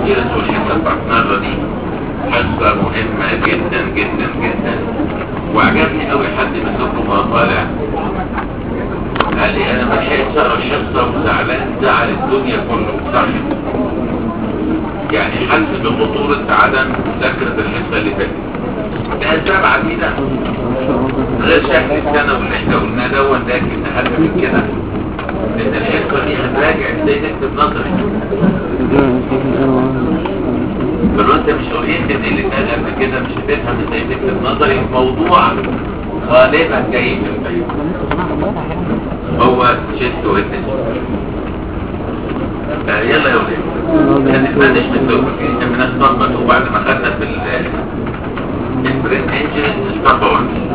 الفيروس والحصه بتاعت النهارده دي حصه مهمه جدا جدا جدا وعجبني قوي حد منكم وهو طالع قال لي انا ما لحقتش اقرا الحصه وزعلان زعل الدنيا كله صح يعني حاسس بخطوره عدم مذاكره الحصه اللي فاتت لاسباب عديده غير شكل السنه واللي احنا قلناه دون لكن اهم من كده ان الحصه دي هتراجع ازاي تكتب نظري فلو انت مش اورينتد اللي اتقال قبل كده مش هتفهم ازاي تكتب نظري الموضوع غالبا جاي من البيت هو شيست ويتنس يلا يا ولاد هنتمنش من دول احنا من الصدمة وبعد ما خدنا في البرين انجن الصدمة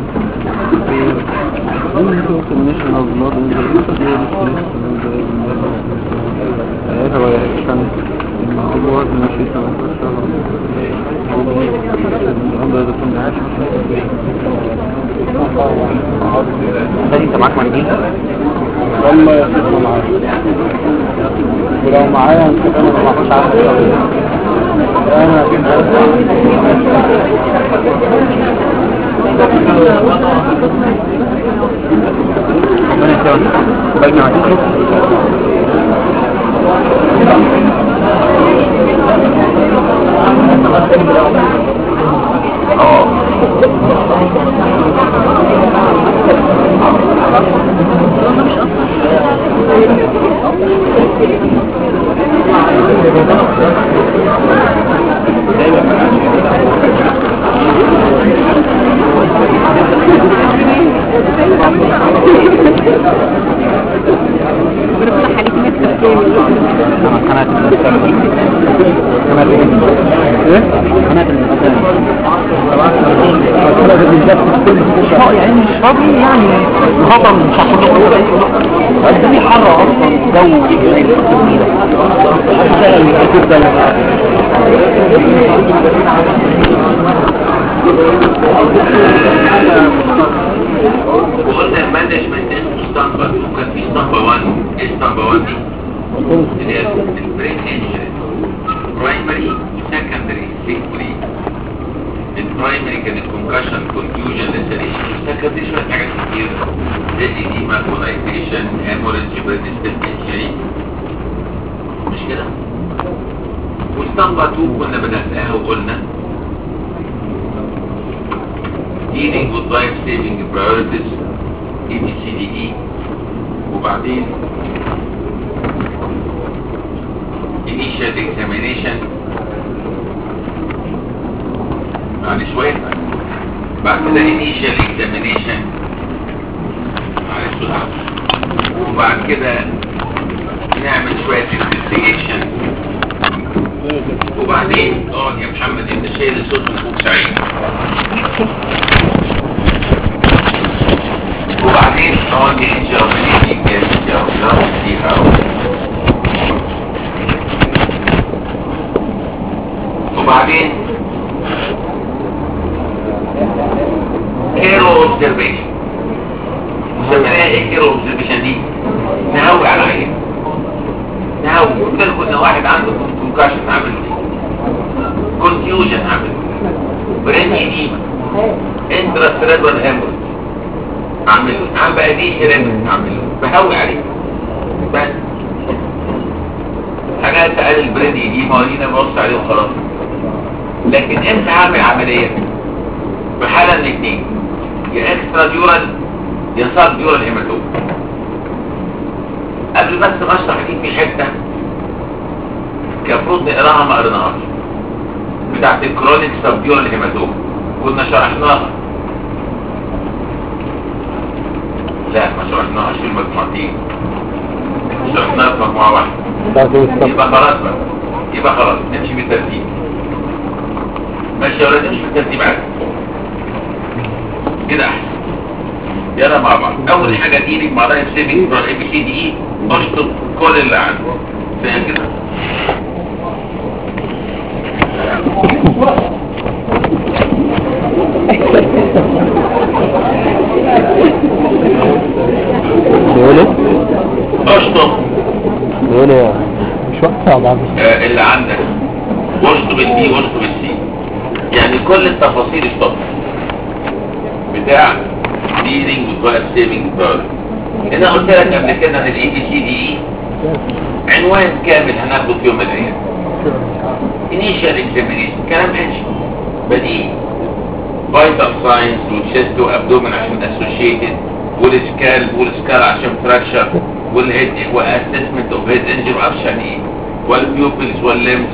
انت معاك منديل والله يا سيدي معايا ولو معايا انت انا ما معكش عارف انا ربنا يسلمك باقي ما تشوف قناة قناة ايه؟ قناة يعني مش فاضي يعني خطر مش الدنيا حر اصلا جو وقلنا المانجمنت اسمه اسطمبة وكان في اسطمبة 1 ايه اسطمبة 1 دي؟ اللي هي البرين انجن برايمري وسكندري سيكولي البرايمري كان الكونكشن كونفيوجن لسريشن والسكندري شوية حاجات كتير زي ايديما كولايزيشن هيموريدج بريدستنت انجري مش كده؟ واسطمبة 2 كنا بدأناها وقلنا dealing with life saving priorities ABCDE وبعدين initial examination معلش شوية بعد كده initial examination معلش بسرعة وبعد كده نعمل شوية investigation وبعدين اقعد يا محمد انت شايل الصوت من فوق سعيد وبعدين اقعد يا ربنا يديك يا سيدي يا رب فيها وبعدين هيرو اوبزرفيشن مسميناها ايه هيرو اوبزرفيشن دي نهوي على عين نهوي قلت لكم ان واحد عنده كونكشن عامل كونفيوجن عامل برين ايديما انترا سيريبرال هيموريج اعمله عم بقى دي هيرم اعمله بهوي عليه بس حاجات قال البرين دي موالينا ببص عليه وخلاص لكن امتى هعمل عملية بحالة من اتنين يا اكسترا ديورال يا سب ديورال هيماتوم قبل بس ما اشرح دي في حتة كان المفروض نقراها ما قريناهاش بتاعت الكرونيك سب ديورال هيماتوم كنا شرحناها لا ما شرحناهاش في المجموعتين شرحناها في مجموعة واحدة يبقى خلاص بقى يبقى خلاص نمشي بالترتيب ماشي يا ولاد نمشي بالترتيب عادي كده احسن يلا مع بعض اول حاجة ايدك مع لايف سيفنج بتوع الاي بي سي دي اي اشطب كل اللي عنده فاهم كده بيقول ايه؟ اشطب بيقول ايه مش وقت يا بعض آه اللي عندك ورسم البي ورسم السي يعني كل التفاصيل الصبر بتاع leading وتوقف saving product هنا قلت لك قبل كده ان الاي بي سي دي اي عنوان كامل هناخده في يوم من الايام initial examination كلام انشي بديهي vital signs وchest وابدومن عشان associated والسكال والسكال عشان fracture والهيد واسسمنت اوف هيد انجري معرفش يعني ايه والبيوبلز والليمز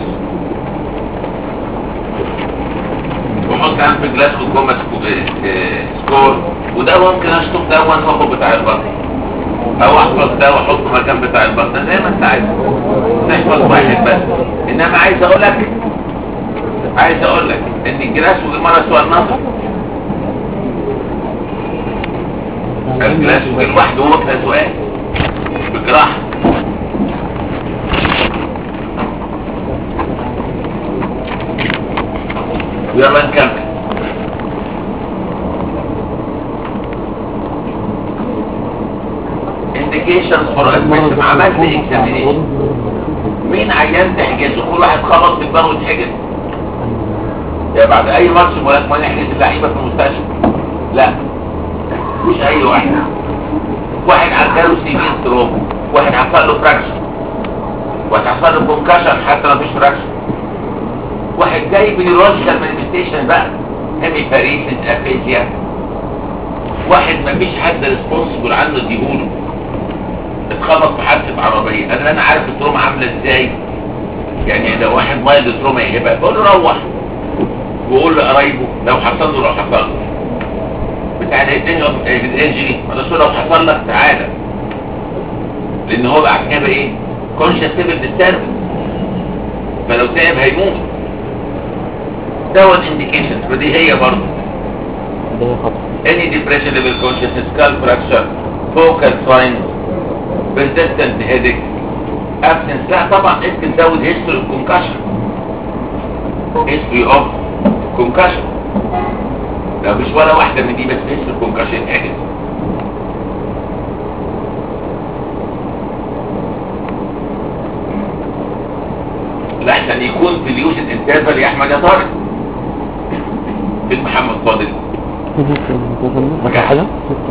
وحط عن في جلاس وجوه سكور وده ممكن اشطب ده واخد بتاع البطن او احفظ ده واحطه مكان بتاع البطن زي ما انت عايز تحفظ واحد بس انما عايز اقول لك عايز اقول لك ان الجلاس والمرة سؤال نظر الجلاس لوحده هو كده سؤال بجراحة ويلا نكمل indications for admission عملت examination مين عيان تحجزه كل واحد خلص في دماغه يتحجز يا بعد اي ماتش ولا ما نحجز اللعيبه في المستشفى لا مش اي واحد واحد عجله سيفين تروما واحد حصل له فراكشن واحد حصل له كونكشن حتى لو مفيش فراكشن واحد جاي بنيورولوجيكال مانيفستيشن بقى هيميباريسيس افيزيا واحد مفيش حد ريسبونسبل عنه اديهوله اتخبط في حادثه عربيه انا انا عارف التروما عامله ازاي يعني لو واحد مايل تروما يهبها بقول له روح وقول لقرايبه لو حصل له لو حصل له بتاع الدنيا الانجري الرسول لو حصل لك تعالى لان هو بعد كده ايه كونشس ليفل ديستربنس فلو تعب هيموت دوت انديكيشنز فدي هي برضه any depression level consciousness skull fracture focal signs persistent headache absence لا طبعا ممكن تزود history of concussion history of concussion لو مش ولا واحدة من دي بس history of concussion اجل لحسن يكون في اليوسد انترفال يا احمد يا طارق في محمد فاضل مكان حاجة؟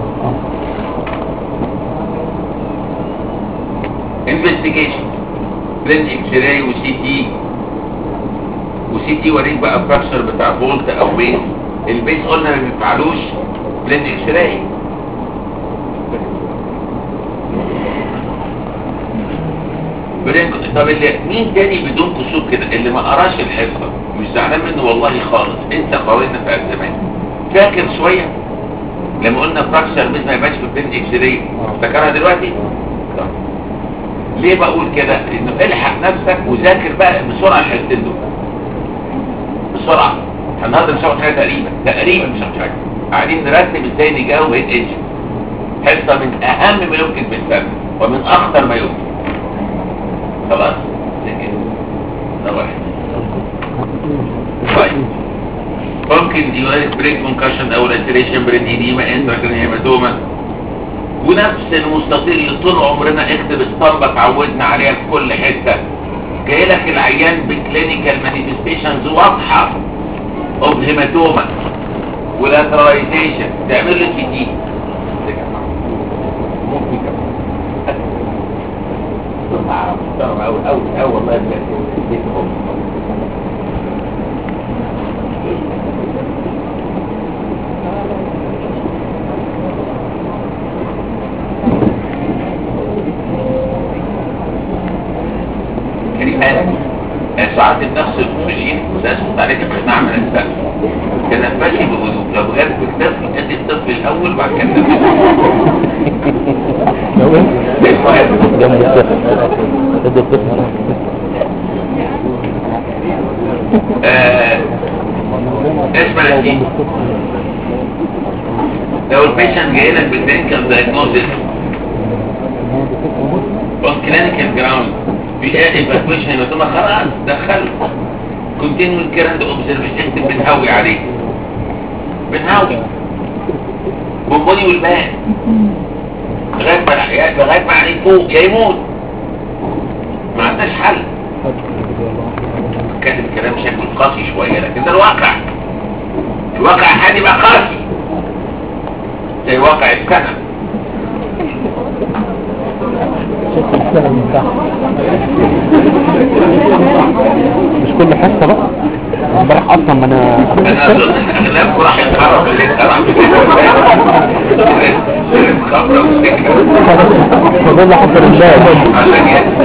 انفستيجيشن برين اكس راي وسي تي وسي تي وريك بقى فراكشر بتاع بولت او بيس البيس قلنا ما بيفعلوش برين اكس راي برين طب اللي مين تاني بدون كسوف كده اللي ما قراش الحصه مش زعلان منه والله خالص انت قارنا في زمان فاكر شويه لما قلنا فراكشر بيس ما يبقاش في برين اكس راي افتكرها دلوقتي طب. ليه بقول كده انه الحق نفسك وذاكر بقى بسرعه الحتتين دول بسرعه احنا النهارده مش هناخد حاجه تقريبا تقريبا مش هناخد حاجه قاعدين نرتب ازاي نجاوب هيد انجن حصه من اهم ما يمكن في السنه ومن اخطر ما يمكن خلاص لكن ده واحد طيب ممكن يوارد بريك كونكشن او لاتريشن برين ايديما انتراكرين هيماتوما ونفس المستطيل اللي طول عمرنا اكتب اسطمبة اتعودنا عليها في كل حتة جاي لك العيان بكلينيكال مانيفستيشنز واضحة اوف هيماتوما ولاتراليزيشن تعمل له سي تي أو أو أو والله بجد كلمات ساعات النفس الاكسجين وسأسكت عليك في معمل السقف تنفسي بهدوء لو بجد بالطفل ادي الطفل الاول وبعد كده ده مستفى ده الطفل اسمع يا سيدي لو البيشنت جاي لك بالكلينيكال دايجنوزيس اون كلينيكال جراوند بيلاقي ايفاكويشن هيماتوما خلاص دخله كونتينيو الكيرند اوبزرفيشن بنهوي عليه بنهوي بونبوني والباقي لغايه ما لغايه ما يعني يفوق يا يموت ما عندناش حل كاتب كلام شكله قاسي شويه لكن ده الواقع الواقع عادي بقى قاسي زي واقع السنه مش كل حصة بقى امبارح اصلا ما انا انا اظن ان اغلبكم راح يتحرك اللي انت راح خبره وسكه فضل حصل امبارح عشان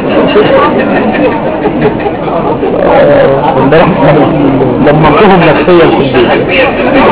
آه، امبارح دمرتهم نفسيا في البيت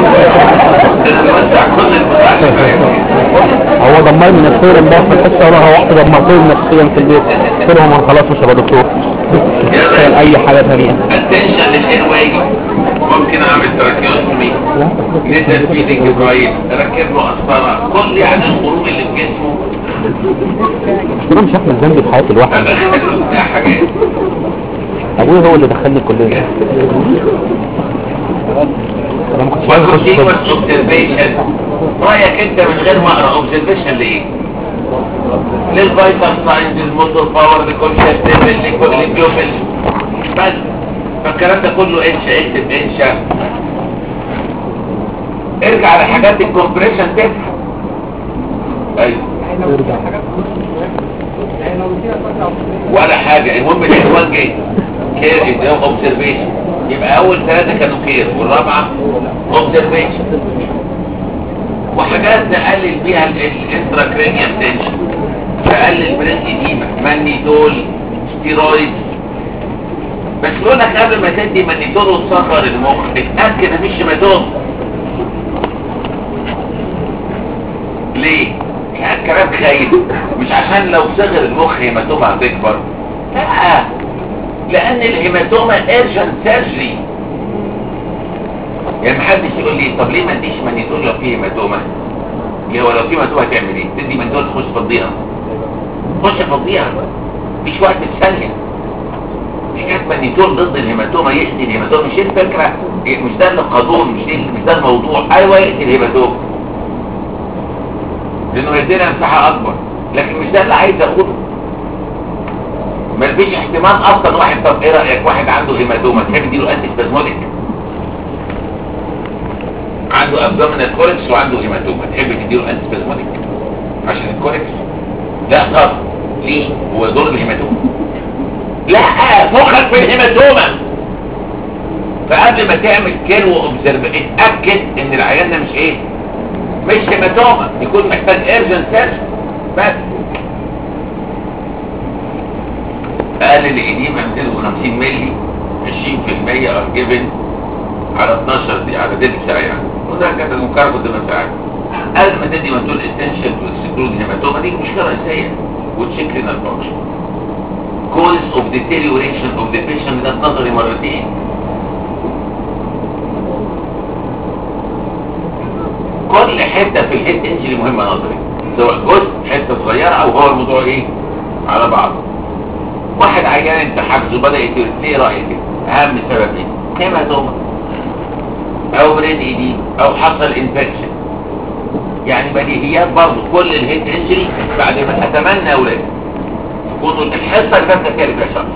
هو دمرني نفسيا امبارح في الحصة وانا روحت دمرتهم نفسيا في البيت قلت لهم انا خلاص مش هبقى دكتور كان اي حاجة ثانية التنشن للانواي ممكن اعمل تراكيوستومي نزل فيدنج كويس اركب له قسطره كل يعني الخروج اللي في جسمه بس انا مش هحمل ذنبي في حياتي لوحدي ادخل له بتاع حاجات ابويا هو اللي دخلني الكلية انا ما كنتش عايز اخش وكونتينوس طب اوبزرفيشن رايك انت من غير ما اقرا اوبزرفيشن ليه؟ للفيتال ساينز الموتور باور للكونشس ليفل للبيوبل بس فالكلام ده كله انشا اكتب انشا ارجع لحاجات الكومبريشن تفهم ايوه ولا حاجة المهم العنوان جه كير از اوبزرفيشن يبقى اول ثلاثة كانوا كير والرابعة اوبزرفيشن وحاجات نقلل بيها الانتراكرينيال تنشن تقلل برين اديمة مانيتول ستيرويد بس يقول لك قبل ما تدي مانيتول وتصغر المخ اتأكد مفيش هيماتوم ليه؟ يعني كلام خايف مش عشان لو صغر المخ هيماتوما هتكبر لا لان الهيماتوما ايرجنت سيرجري يعني محدش يقول لي طب ليه ما اديش مانيتول لو في هيماتوما ليه هو لو في هيماتوما هتعمل ايه تدي مانيتول تخش فضيها خش فضيها مش وقت ثانيه مش كانت مانيتول ضد الهيماتوما يقتل الهيماتوما مش دي الفكره مش ده القانون مش دي مش ده الموضوع ايوه يقتل الهيماتوما لانه يدينا مساحة اكبر لكن مش ده اللي عايز اخده ما فيش احتمال اصلا واحد طب ايه رايك واحد عنده هيماتوما تحب تديله انتي سبازموديك عنده ابدومينال كوركس وعنده هيماتوما تحب تديله انتي سبازموديك عشان الكوركس لا طب ليه هو دور الهيماتوما لا فوقك في الهيماتوما فقبل ما تعمل كير واوبزرف اتاكد ان العيان ده مش ايه مش هيماتوما يكون محتاج ايرجنت سيرش بس اقل الاديم 250 مللي 20% ار جيفن على 12 دي على دي ساعه يعني وده كانت المقاربه دي مساعد قبل ما تدي ماتول اسينشال تو اكسكلود هيماتوما دي مشكله رئيسيه وتشيك رينال فانكشن cause of deterioration of the patient ده نظري مرتين كل حته في الهيد انجري مهمه نظري سواء جزء حته صغيره او هو الموضوع ايه على بعضه واحد عيان انت حاجزه بدا يتر ليه رايك كده اهم سبب ايه هيماتوما او برين ايدي او حصل انفكشن يعني بديهيات برضه كل الهيد انجري بعد ما اتمنى اولاد يكونوا الحصه اللي فاتت كانت يا شخص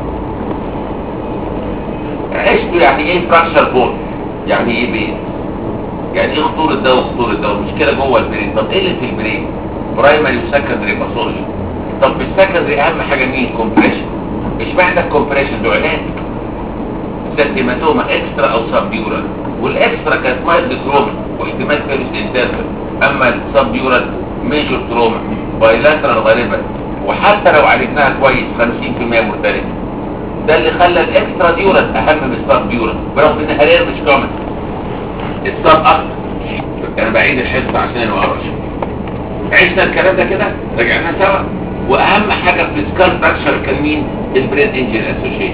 عشتوا يعني ايه فراكشر بول يعني ايه بيه يعني ايه خطورة ده وخطورة ده والمشكلة جوه البرين طب ايه اللي في البرين برايمري وسكندري باثولوجي طب في السكندري اهم حاجة مين كومبريشن مش معنى الكومبريشن ده علاج سنتيماتوما اكسترا او سبيورال والاكسترا كانت مايلد تروما واحتمال فيروس انترفل اما السبيورال ميجور تروما بايلاترال غالبا وحتى لو عالجناها كويس 50% مرتبط ده اللي خلى الاكسترا ديورال اهم من السب ديورال برغم انها رير مش كومن الصاب اكتر انا بعيد الحصه عشان الورش عشنا الكلام ده كده رجعنا سوا واهم حاجه في السكال فراكشر كان مين البرين انجل اسوشيشن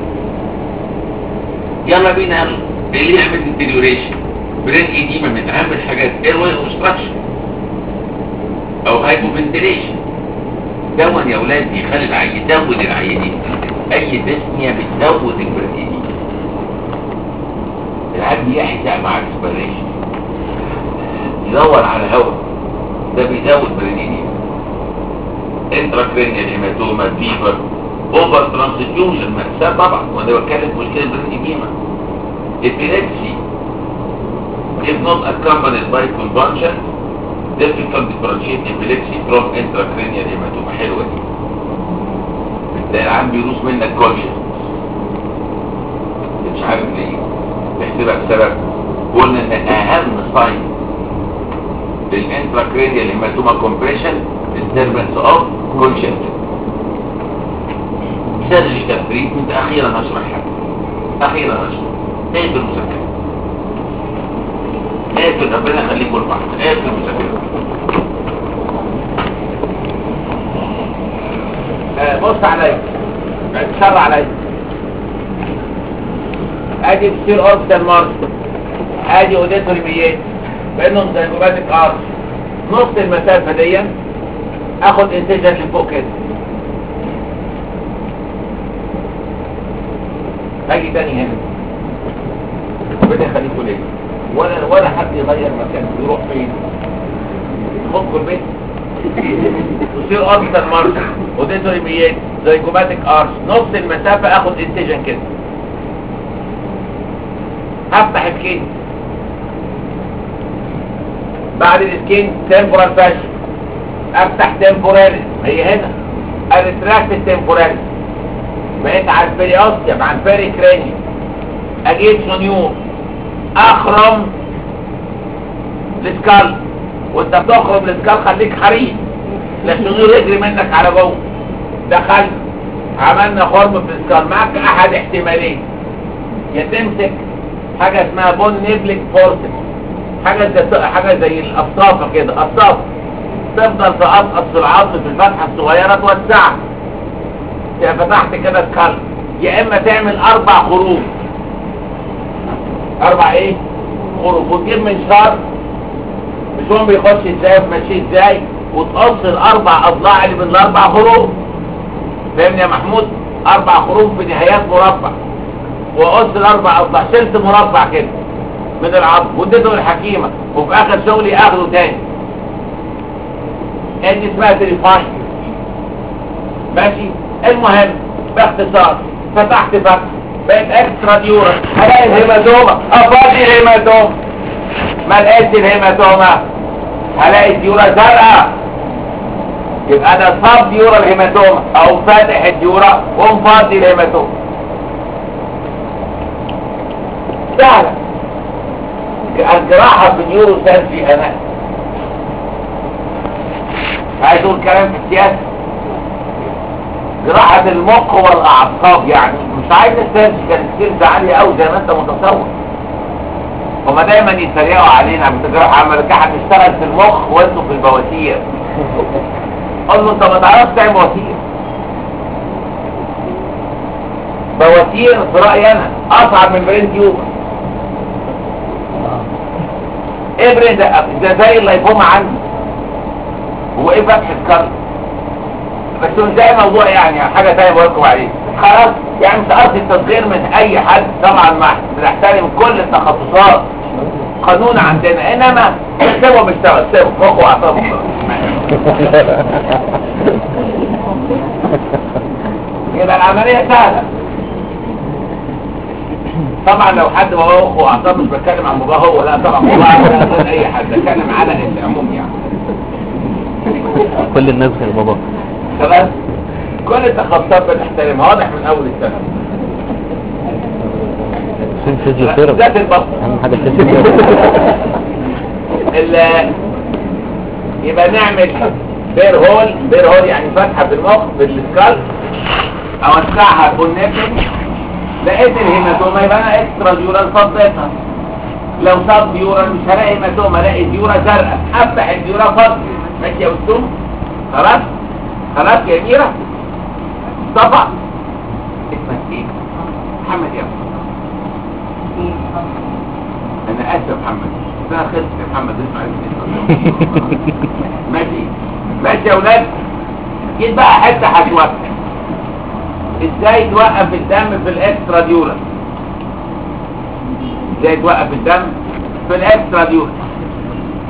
يلا بينا يلا ايه اللي يعمل ديتيريوريشن برين ايديما من اهم الحاجات ايروي اوبستراكشن او هايبوفنتيليشن دون يا اولاد يخلي العيان يزود العيانين اي ديسنيا بتزود البرين ايديما العيان يحزق مع اكسبريشن يدور على هواء ده بيزود برين ايديما انتراكرينيال هيماتوما فيبر اوفر ترانسفيوجن مأساة طبعا وانا بتكلم في مشكلة برين إديمة epilepsy if not accompanied by convulsion difficult to differentiate epilepsy from intracranial hematoma حلوة دي تلاقي العام بيروس منك conscious مش عارف ليه نحسبها بسبب قلنا ان اهم ساين للانتراكرينيال هيماتوما كومبريشن disturbance of consciousness سيرجيكال تريتمنت اخيرا هشرح حاجه اخيرا هشرح ايه في المذاكره ايه في ربنا يخليكم لبعض ايه في المذاكره آه، بص عليا اتشر عليا ادي بتصير اوربيتال مارش ادي اوديتوري بيات بينهم زيجوماتيك ارش نص المسافه دي اخد انتجن لفوق كده اجي تاني هنا ربنا يخليكم ليه ولا ولا حد يغير مكانه يروح فين خدكم البيت تصير اوربيتال مارش اوديتوري بيات زيجوماتيك ارش نص المسافه اخد انتجن كده هفتح السكين بعد السكين تمبورال فاشن افتح تمبورالي هي هنا اريتراكت التمبورالي بقيت على البريوستيوم على البيري كراني اجيب شنيور اخرم السكال وانت بتخرم السكال خليك حريص لا الشنيور يجري منك على جوه دخلت عملنا خرم في السكال معك احد احتمالين يا تمسك حاجة اسمها بون نيبليك فورسز حاجة زي حاجة زي القصافة كده قصافة تفضل تقصقص في العظم في الفتحة الصغيرة توسعها تبقى فتحت كده القلب يا اما تعمل اربع خروج اربع ايه خروج وتجيب منشار مش هو بيخش ازاي وماشي ازاي وتقص الاربع اضلاع اللي من الاربع خروج فاهمني يا محمود اربع خروج في نهايات مربع وقص الاربع اضلاع شلت مربع كده من العظم واديته للحكيمه وفي اخر شغلي اخده تاني ادي اسمها تريفاين ماشي المهم باختصار فتحت فتح بقت اكسترا ديورا هلاقي الهيماتوما افاضي الهيماتوما ما لقيتش الهيماتوما هلاقي الديورا زرقاء يبقى انا صاب ديورا الهيماتوما او فاتح الديورا ومفاضي الهيماتوما سهلة الجراحة باليورو سيرجي انا عايز اقول كلام في السياسة جراحة المخ والاعصاب يعني مش عايز السيرجي كان سكيلز عالية قوي زي ما انت متصور هما دايما يتريقوا علينا بتجرح عمل كحد بيشتغل في المخ وانتوا في البواسير قول له انت ما تعرفش تعمل بواسير بواسير في رأيي انا اصعب من برين تيوبر ايه برين ده ده زي اللايفوما عندي هو ايه فتح الكرب بس مش زي موضوع يعني حاجة تانية بقولكم عليه خلاص يعني مش قصدي التصغير من اي حد طبعا مع بنحترم كل التخصصات قانون عندنا انما سيبه بيشتغل سيبه مخه واعصابه يبقى العملية سهلة طبعا لو حد باباه مخه واعصابه مش بتكلم عن باباه هو لا طبعا باباه ولا غير اي حد بتكلم على العموم يعني كل الناس غير بابا خلاص كل التخصصات بنحترمها واضح من اول السنة فين فيزيوثيرابي ذات البطن اهم حاجه الفيزيوثيرابي ال- يبقى نعمل بير هول بير هول يعني فتحة في المخ في السكال اوسعها بالنفس لقيت الهيماتوما يبقى انا اكسترا ديورال فضيتها لو صاب ديورال مش هلاقي هيماتوما الاقي ديورا زرقاء افتح الديورا فضي ماشي يا استاذ خلاص خلاص يا اميره طبعا اسمك ايه محمد يا أبو. انا اسف يا محمد ده خلص يا محمد اسمع اسمي ماشي ماشي يا اولاد جيت بقى حته هتوقف ازاي توقف الدم في الاكسترا ديورال ازاي توقف الدم في الاكسترا ديورال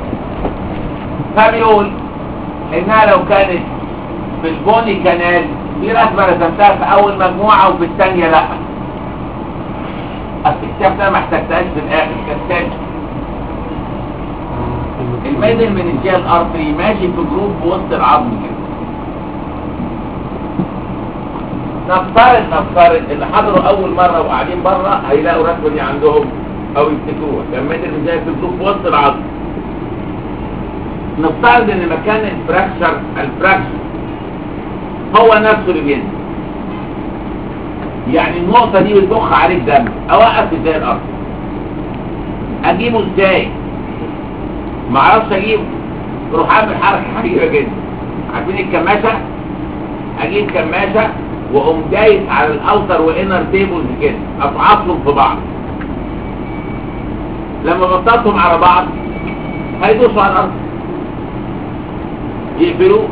فبيقول انها لو كانت في البوني كانال في رسمة رسمتها في أول مجموعة وفي الثانية لأ أصل اكتشفتها ما احتجتهاش في الآخر كالتالي الميدل من الجهة الأرضي ماشي في جروب في وسط العظم كده نفترض نفترض اللي حضروا أول مرة وقاعدين بره هيلاقوا الرسمة دي عندهم أو يفتكروها كان الميدل من جهة في جروب في وسط العظم نفترض ان مكان الفراكشر الفراكشر هو نفسه اللي بينزل يعني النقطة دي بتضخ عليك دم اوقف ازاي الارض اجيبه ازاي معرفش اجيبه روح اعمل حركة عجيبة جدا عارفين الكماشة اجيب كماشة واقوم دايس على الاوتر وانر تيبلز كده اضعفهم في بعض لما بطلتهم على بعض هيدوسوا على الارض يقفلوه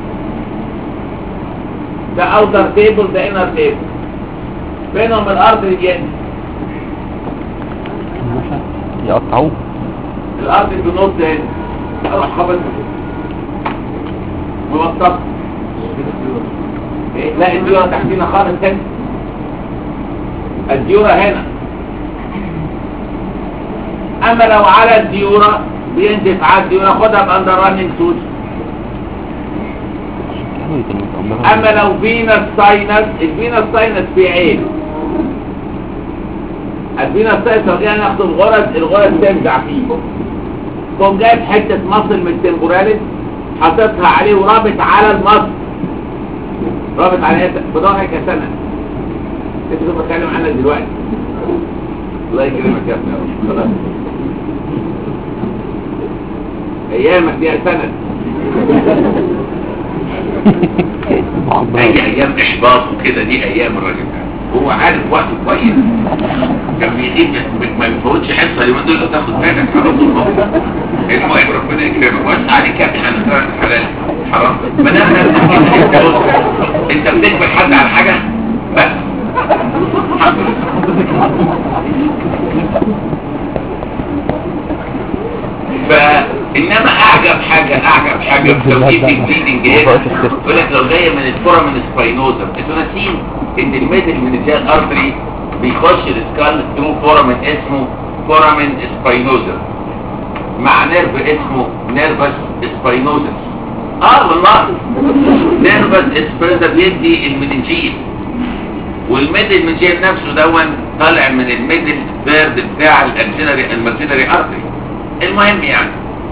ده اوتر تيبل ده انر تيبل بينهم الارض الجن يقطعوه الارض بنص هنا اروح خبط مبسط إيه؟ لا الديورة تحتينا خالص هنا الديورة هنا اما لو على الديورة بينزف على الديورة خدها باندر راننج سوش اما لو فينس ساينس الفينس ساينس في عين الفينس ساينس لو جينا ناخد الغرز الغرز تنزع فيه تقوم جايب حته مصل من التمبوراليس حاططها عليه ورابط على المصل رابط على ايه بضاعة كسنة انت كنت بتكلم عنها دلوقتي الله يكرمك يا ابني يا رب خلاص ايامك دي سنة اي ايام احباط وكده دي ايام الراجل ده هو عارف وقته كويس كان بيجيب ما بيفوتش حصه اليومين دول لو تاخد بالك حرام المهم المهم ربنا يكرمك واسع عليك يا ابني حلال حلال حرام ما دام انت بص انت بتقبل حد على حاجه بس الحمد لله فانما اعجب حاجه اعجب حاجه في توقيت البليدنج هنا يقول لك لو جايه من الفورا من سباينوزا انتوا ناسيين ان الميدل من الجهاز ارتري بيخش السكال ثرو فورامين اسمه فورامين سباينوزا مع نيرف اسمه نيرفس سباينوزا اه والله نيرفس سباينوزا بيدي المننجيل والميدل من جهه نفسه دون طالع من الميدل ثيرد بتاع الاكسلري الماكسيلري ارتري المهم يعني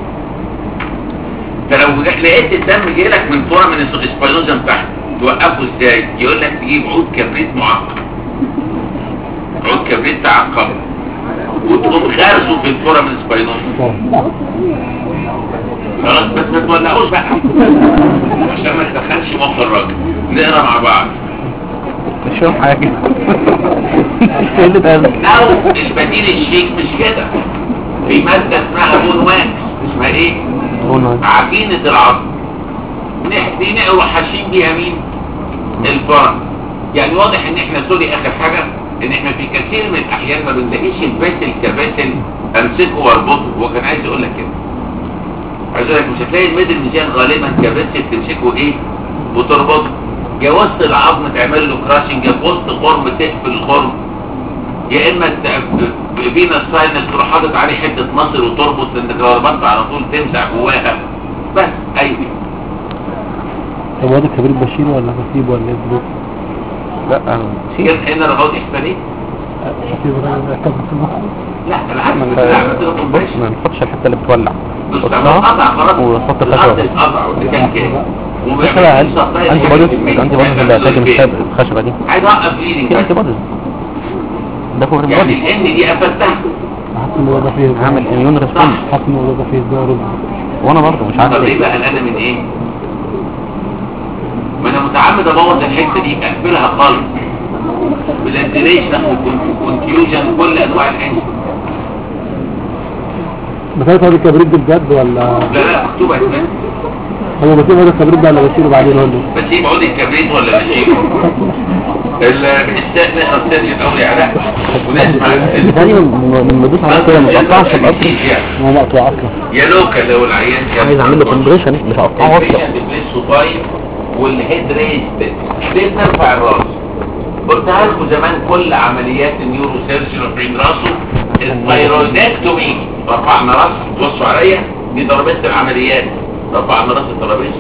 انت لو لقيت الدم جاي لك من فورا من السباينوزم تحت توقفه ازاي يقول لك تجيب عود كبريت معقم عود كبريت تعقم وتقوم غارزه في الفورا من السباينوزم خلاص بس ما تولعوش بقى عشان ما تدخلش مخ الراجل نقرا مع بعض مش فاهم حاجة ايه اللي ده او البديل الشيك مش كده في مادة اسمها بون واكس اسمها ايه عجينة العظم دي نقروا حاشين بيها مين الفرن يعني واضح ان احنا سوري اخر حاجة ان احنا في كثير من الاحيان ما بنلاقيش الباسل كباسل امسكه واربطه هو كان عايز يقول لك كده عايز يقول لك مش هتلاقي الميدل ميزان غالبا كباسل تمسكه ايه وتربطه يا وسط العظم تعمل له كراشنج يا في وسط خرم تقفل الخرم يا اما فينا الساينس تروح حاطط عليه حته مصر وتربط لانك لو ربطت على طول تمسح جواها بس ايوه طب واد الكبير بشير ولا خطيب ولا ايه بالظبط؟ لا انا كان هنا رغاوي احساني خطيب راجل اعتقد في المخ لا بالعكس ما لا عملت له بص كومبريشن ما نحطش الحتة اللي بتولع بص قطعها قطع خلاص ونحط الأرض الخشبة اتقطع واللي كان كده بس انا انتي بوديز انتي بوديز اللي هتهاجم الخشبة دي عايز اوقف ايدي في انتي بوديز ده فور يعني بودي الان دي قفلتها حاسس الموضوع ده فيه هعمل اميون ريسبونس حاسس الموضوع ده فيه ازدهار وانا برضه مش عارف طب ايه ليه بقى قلقانه من ايه ما انا متعمد ابوظ الحته دي اقفلها خالص بالانتريشن والكونفيوجن كل انواع الانش بس هو الكبريت ده بجد ولا لا لا مكتوبه هناك هو بسيب هذا الكبريت ده ولا بشيله بعدين ولا ايه؟ بس ايه بعود الكبريت ولا بشيله بنستاذن نقرا الثاني الاول يا علاء ونسمع ثاني من ما ادوس عليه كده ما تقطعش القطر هو مقطوع اصلا يا لوكا لو العيان كان عايز اعمل له كومبريشن مش هقطعه اصلا البيشنت بليس سوباين والهيد ريست ليه بنرفع الراس قلتها لكم زمان كل عمليات النيورو سيرجري رافعين راسه السبايرودكتومي رفعنا راس بصوا عليا دي ترابيزه العمليات رفعنا راس الترابيزه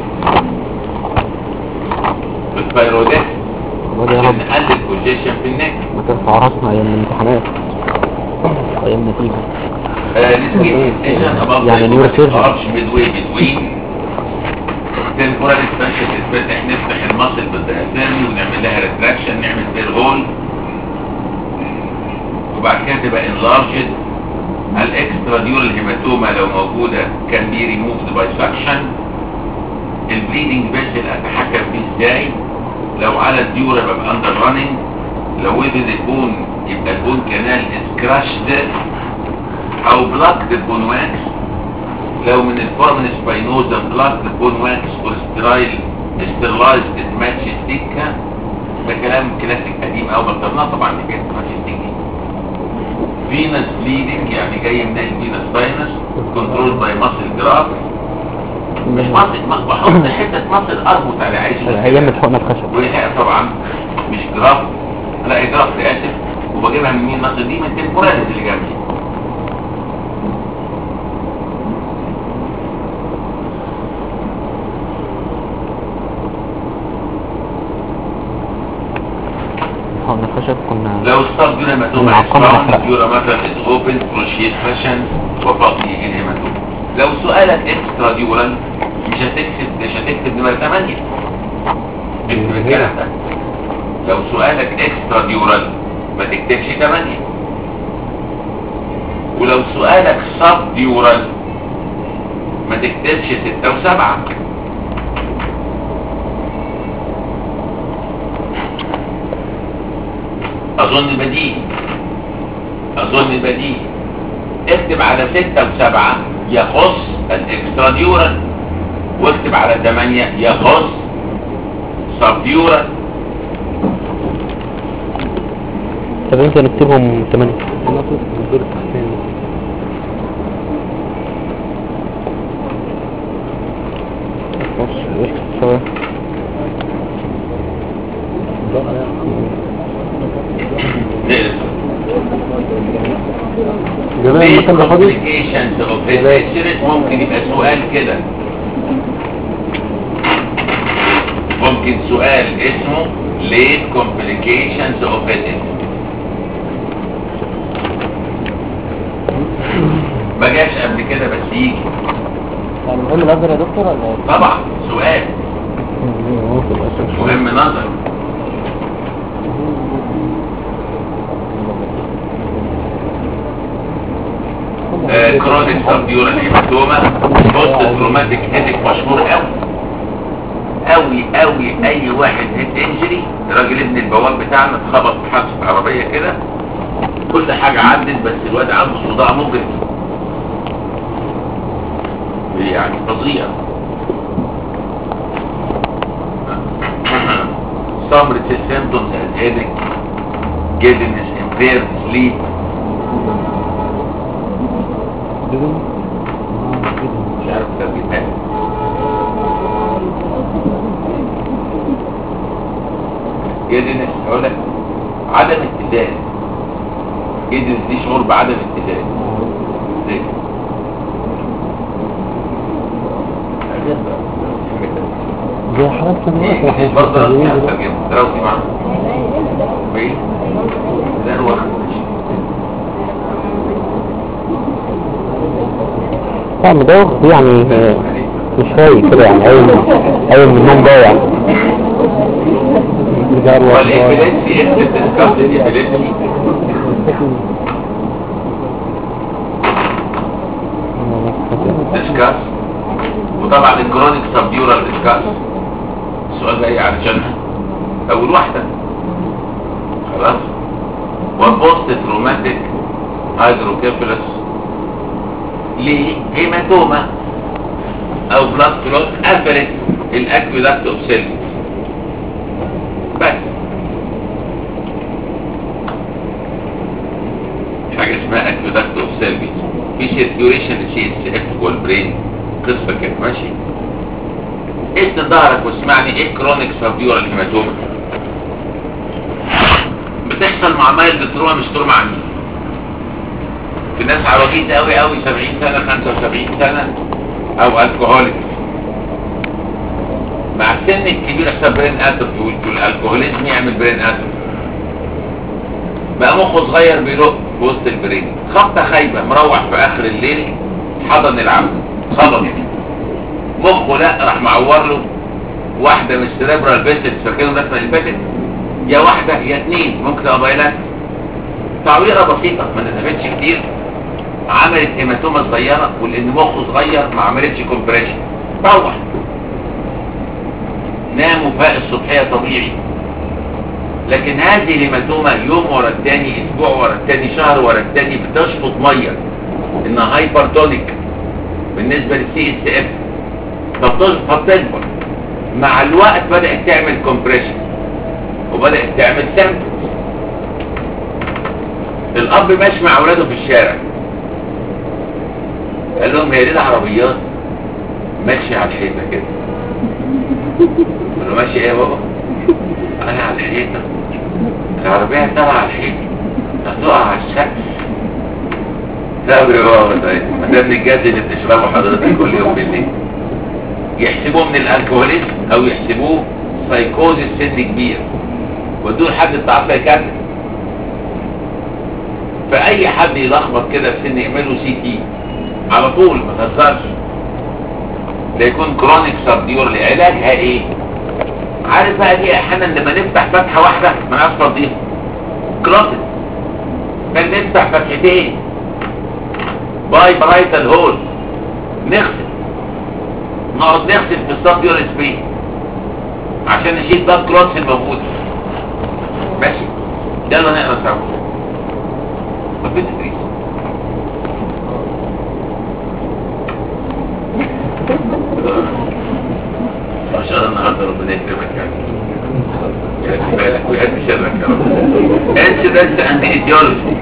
السبايرودكتومي وده يا عشان رب نقلل كونجيشن في النك ما ترفع راسنا ايام الامتحانات ايام النتيجة يعني neurosurgeon. ارش ميدوي بتوين تمبورال اكسبانشن تتفتح نفتح المصل بالديافرام ونعمل لها ريتراكشن نعمل بير هول وبعد كده تبقى انلارجد الاكسترا ديورال هيماتوما لو موجوده كان بي ريموفد باي سكشن البليدنج فيسل اتحكم فيه ازاي لو على الديورا ببقى اندر راننج لو وزن البون يبقى البون كانال اسكراشد او بلاكد البون واكس لو من الفورمن سباينوزا بلاكد البون واكس وسترايل استرلايزد ماتش ستيكا ده كلام كلاسيك قديم او بطلناه طبعا دي كانت ماتش ستيكا فينس بليدنج يعني جاي من الفينس ساينس كنترول باي ماسل جراف مش ماسل ما بحط حته ماسل اربط على عيش ايام الحقنة الخشب وهي طبعا مش جراف لا هي جراف اسف وبجيبها من مين مصر دي من تمبوراليز اللي جنبي الحقنة الخشب كنا لو الصاب دون هيماتوما العقم اسباوند محرق. يورا مثلا از اوبن كروشيه فاشن وفاضي يجي هيماتوما لو سؤالك اكسترا ديورال مش هتكتب مش هتكتب نمرة 8 اكتب الكلام ده لو سؤالك اكسترا ديورال ما تكتبش 8 ولو سؤالك سب ديورال ما تكتبش 6 و7 اظن بديهي اظن بديهي اكتب على ستة وسبعة يخص الاكسترا ديورال واكتب على ثمانية يخص سب ديورال طب انت نكتبهم تمانية بص ايه سوا جميع المكان ده فاضي complications of head ممكن يبقى سؤال كده ممكن سؤال اسمه late complications of head ما جاش قبل كده بس يجي يعني مهم الازرق يا دكتور ولا ايه؟ طبعا سؤال مهم نظر كرونيك سبيورال هيماتوما بوست تروماتيك هيدك مشهور قوي قوي قوي اي واحد هيد انجري راجل ابن البواب بتاعنا اتخبط في حادثه عربيه كده كل حاجه عدت بس الواد عنده صداع مجرم يعني فظيع some recent symptoms as headache, giddiness, impaired sleep, مش عارف ترجمها giddiness اقول لك عدم اتزان giddiness دي شعور بعدم اتزان ليه؟ زي حالات سنوات واحنا مش برضه مستخدمين نفس دلوقتي. الترجمة دراوسي معنا بعيد ده الوقت طعم ده يعني آه، مش رايق كده يعني قايم قايم من النوم ضايع رجال وأطفال. والإبليسي انت تسكبت الإبليسي ديسكاس وطبعا الكرونيك سبيورال ديسكاس السؤال جاي علشانها اول واحدة خلاص وبوست تروماتيك هيدروكيفالس ليه هيماتوما او بلاد كلوت قفلت الاكويدكت اوف سيلز بس حاجه اسمها اكويدكت اوف سيلز في سيركيوليشن لسي اس اف جوه البرين قصه كانت ماشي اسند ظهرك واسمعني ايه كرونيك سبيورال هيماتوما بتحصل مع مايل تروما مش تروما عنيف في ناس عواجيز قوي قوي 70 سنة 75 سنة او الكهوليك مع السن الكبير يحصل برين اتروفي والالكوهوليزم يعمل برين اتروفي بقى مخه صغير بيلق في وسط البرين خبطة خايبة مروح في اخر الليل حضن العبد خبط مخه لا راح معور له واحدة من السريبرال فيسلز فاكرين الرسمة اللي فاتت يا واحدة يا اتنين ممكن تبقى بايلات تعويرة بسيطة ما نزفتش كتير عملت هيماتومة صغيرة ولان مخه صغير ما عملتش كومبريشن روح نام وفاق الصبحية طبيعي لكن هذه الهيماتومة يوم ورا التاني اسبوع ورا التاني شهر ورا التاني بتشفط مية انها هايبرتونيك بالنسبة للسي اس اف فبتكبر مع الوقت بدأت تعمل كومبريشن وبدأت تعمل سيمبتومز الاب ماشي مع اولاده في الشارع قال لهم هي دي العربيات ماشية على الحيطة كده قال له ماشي ايه يا بابا انا على الحيطة العربية طالعة على الحيطة هتقع على السقف لا يا بابا طيب ما ده من الجاز اللي بتشربه حضرتك كل يوم بالليل يحسبوه من الالكوهوليزم او يحسبوه سايكوزيس سن كبير ودول حد بتاع سايكاتري فاي حد يلخبط كده في سن يعمله سي تي على طول ما تهزرش ده يكون كرونيك سبديور علاجها ايه عارف بقى دي احيانا لما نفتح فتحه واحده ما نعرفش نفضيها كلوتد بل نفتح فتحتين باي برايتال هول نغسل نقعد نغسل في السبديور سبين عشان نشيل بقى الكلوتس الموجوده ماشي يلا نقرا سوا مفيش تدريس ما شاء الله النهارده ربنا يكرمك يعني يا بالك ويهد شرك يا رب انسيدنت اند ايديولوجي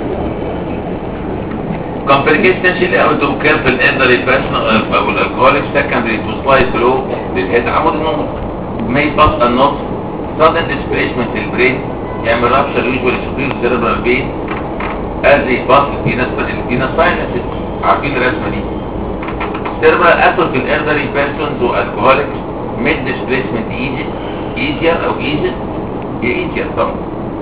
complications اللي قامت بكام في الانري بيرسون او الالكهوليك secondary to slide below للهيد عمود النمط may pass a not sudden displacement للبرين يعمل rupture usually superior cerebral vein as a pass في ناس في ناس sinuses عارفين الرسمه دي cerebral atrophy in elderly persons و alcoholics made displacement easy easier او easy هي easier طبعا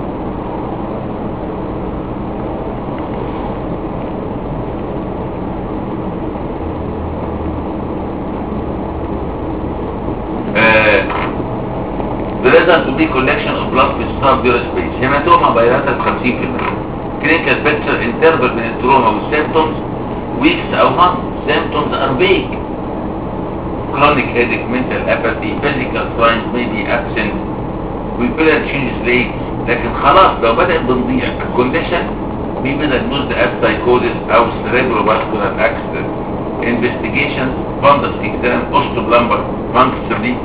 آه، The result will be collection of blood with subdural space. Hematoma bilateral 50%. Clinical picture interval من التروما والsymptoms weeks أو months. Symptoms are vague. Chronic headache, mental apathy, physical signs may be absent. Pupillary changes late. لكن خلاص لو بدأت بنضيع الكونديشن may be diagnosed as psychosis أو cerebrovascular accident. Investigation, fundus exam, osteoblumbar puncture دي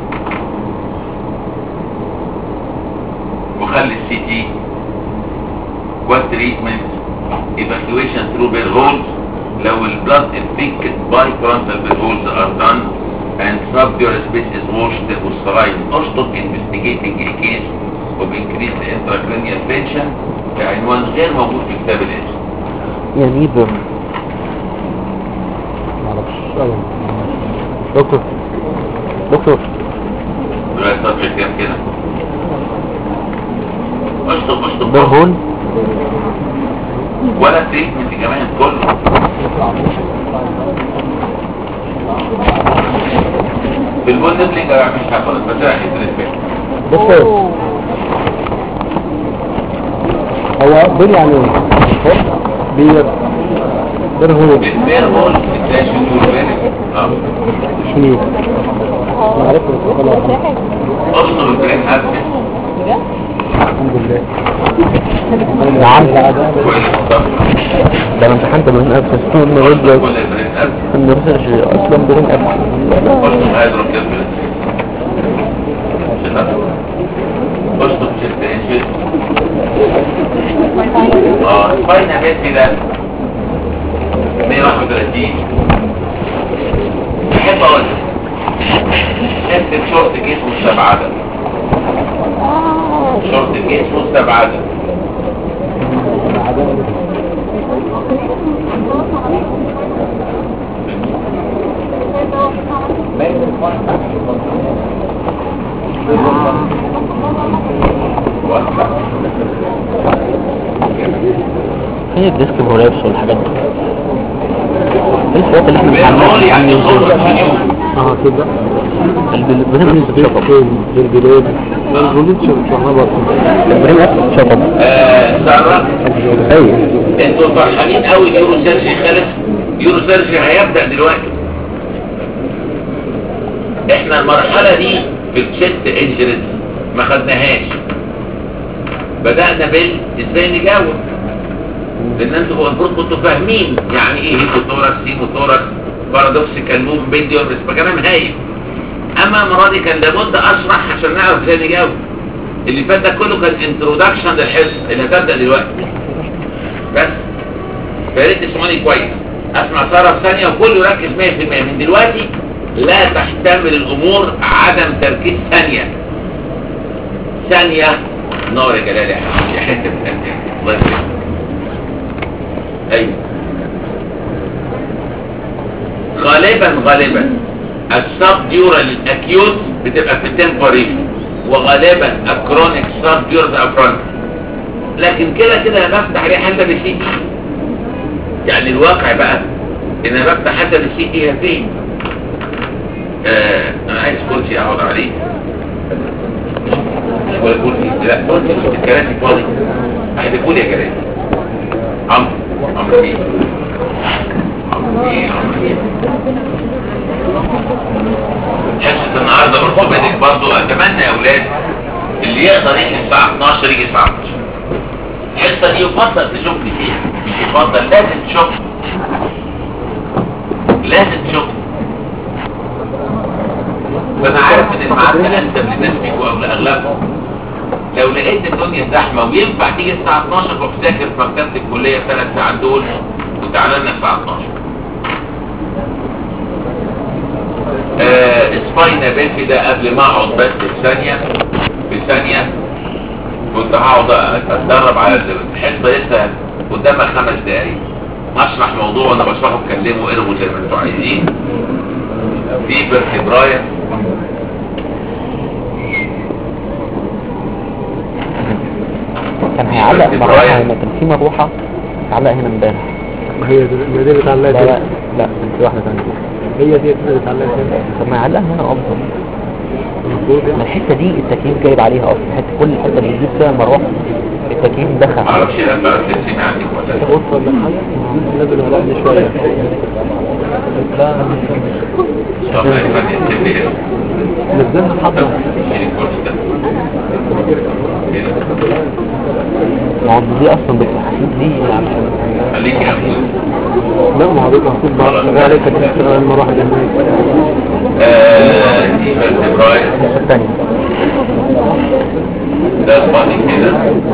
وخلي السي تي والتريتمنت evacuation through bell holes لو البلد infected by frontal bell holes are done and subdural space is washed والسرايل اشطب investigating a case of increased intracranial tension بعنوان غير موجود في كتاب الاسم يعني ايه بر معرفش أيوة. دكتور دكتور دلوقتي صفحة كام كده اشطب اشطب بر هول ولا تريتمنت كمان كله في البول نبلينج انا مش هاخد بس راح يدرس فيه دكتور هو بر يعني ايه هول بير بر هول البير هول الداش والبير اه شنو انا عرفت بس خلاص اصل البرين ابسس الحمد لله نعم كويس طب ده انا امتحنت برين ابسس طول ما اصل بدرس كل البرين ابسس ان الريسيرش اصلا برين ابسس اصل هيدرو كده اصل شفت ايش اه سباين هيد ده 131 بحب اقول لك اكتب شورت كيس مستبعدة شورت كيس مستبعدة فين الديسك برولابس والحاجات دي ايه الحاجات اللي احنا بنقول يعني بنعملها صورة اليوم اه كده البل- بنعمل شطب فين البلاد البوليس شغاله برضه البريم شطب آه سارة ايوه انتوا فرحانين قوي اليورو سيرجي خلص يورو سيرجي هيبدأ دلوقتي احنا المرحلة دي في الشيست انجريز ما خدناهاش بدأنا بال ازاي نجاوب لان انتوا المفروض كنتوا فاهمين يعني ايه هيبوتوركس هيبوتوركس بارادوكسيكال لوم بيديون بس كلام هايل اما المره دي كان لابد اشرح عشان نعرف ازاي نجاوب اللي فات ده كله كان انترودكشن للحصه اللي هتبدا دلوقتي بس فيا ريت تسمعوني كويس اسمع ساره في ثانيه وكله يركز 100% من دلوقتي لا تحتمل الامور عدم تركيز ثانيه ثانيه نور يا جلال يا حبيبي يا حته ثانيه الله يسلمك ايوه غالبا غالبا السب ديورال الاكيوت بتبقى في التمبوري وغالبا الكرونيك سب ديورال افرونت لكن كده كده انا بفتح عليه حتى بالسي تي يعني الواقع بقى ان انا بفتح حتى بالسي تي فين آه انا عايز كرسي اقعد عليه مش ولا كرسي لا كرسي مش الكراسي فاضي احذفوا لي يا كراسي عمرو عمرو ايه عمرو ايه عمرو ايه حصة النهاردة اورثوبيدك برضو اتمنى يا اولاد اللي يقدر يجي الساعة 12 يجي الساعة 12 الحصة دي يفضل تشوفني فيها مش يفضل لازم تشوفني لازم تشوفني فانا عارف ان الميعاد ده انسب للناس فيكم او لاغلبهم لو لقيت الدنيا زحمه وينفع تيجي الساعه 12 روح ذاكر في مكتبه الكليه الثلاث ساعات دول وتعالى لنا الساعه 12 آه سباينا بيلفي ده قبل ما اقعد بس في ثانيه في ثانيه كنت هقعد اتدرب على الحصه لسه قدامها خمس دقايق هشرح موضوع وانا بشرحه اتكلموا ارغوا زي ما انتوا عايزين في برتبرايه كان هيعلق مروحة هنا كان في مروحة علق هنا امبارح هي دي هي دي بتعلق لا لا كده لا كان في واحدة ثانية هي دي اللي بتعلق كده طب ما يعلقها هنا افضل المفروض ما يعني الحتة دي التكييف جايب عليها اصلا حتة كل الحتة اللي بتجيب فيها المروحة التكييف دخل معرفش لما تسمع عندك ولا لا بص ولا حاجه لازم يعلقني شويه لا طب ايمن يسيب لي نزلنا حبه شيل الكرسي ده كده ما هو دي اصلا بالتحديد دي عشان خليك يا ابوي لا ما هو بيبقى مكتوب بقى شغال عليك تشتغل لما اروح هناك آه، دي برتبرايه الحتة الثانية ده فاضي كده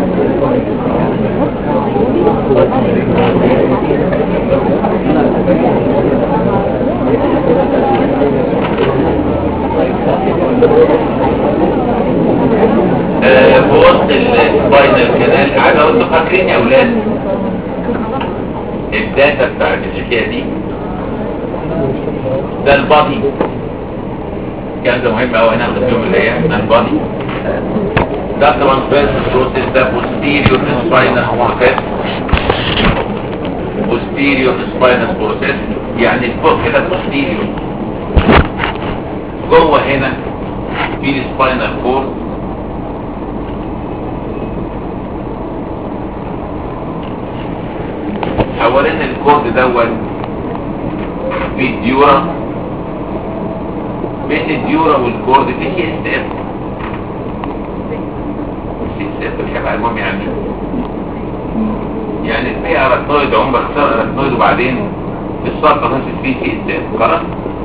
آه، في وسط السباينال كانال عايز اقول انتوا فاكرين يا اولاد الداتا بتاعت الحكايه دي ده البادي كان ده مهم قوي هناخد في يوم من الايام ده البادي ده ترانسفيرس بروسيس ده posterior spinal process posterior spinal process يعني فوق كده posterior جوه هنا في السباينال كورد حوالين الكورد دوت في الديورا بين الديورا والكورد في سي اس اف سي اس اف الحاجة المهم يعني يعني في اركنويد عمر اختار اركنويد وبعدين الصرفة نفس في سي اس اف خلاص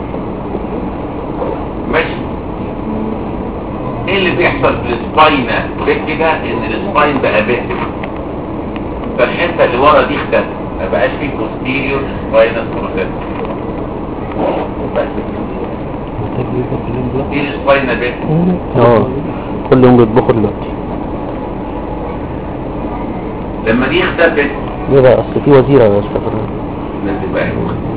ماشي ايه اللي بيحصل في السباينة كده ان السباين بقى باهت فالحته اللي ورا دي اختفت ما بقاش فيه posterior spinal process بس دي السباينا بيت اه كل يوم بيطبخوا دلوقتي لما دي اختفت ليه بقى اصل في وزيرة يا استاذ نزل بقى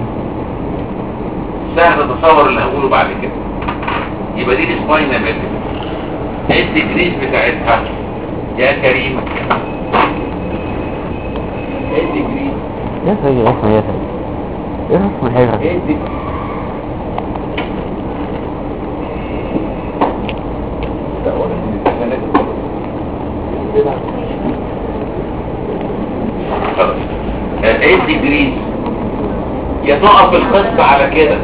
سهل تتصور اللي هقوله بعد كده يبقى دي السباينا بيت ايه الديجريز بتاعتها يا كريم ايه الديجريز يا سيدي احنا يا سيدي ايه اسم الحاجة ايه الديجريز لا ولا خلاص ايه الديجريز يا تقف القصة على كده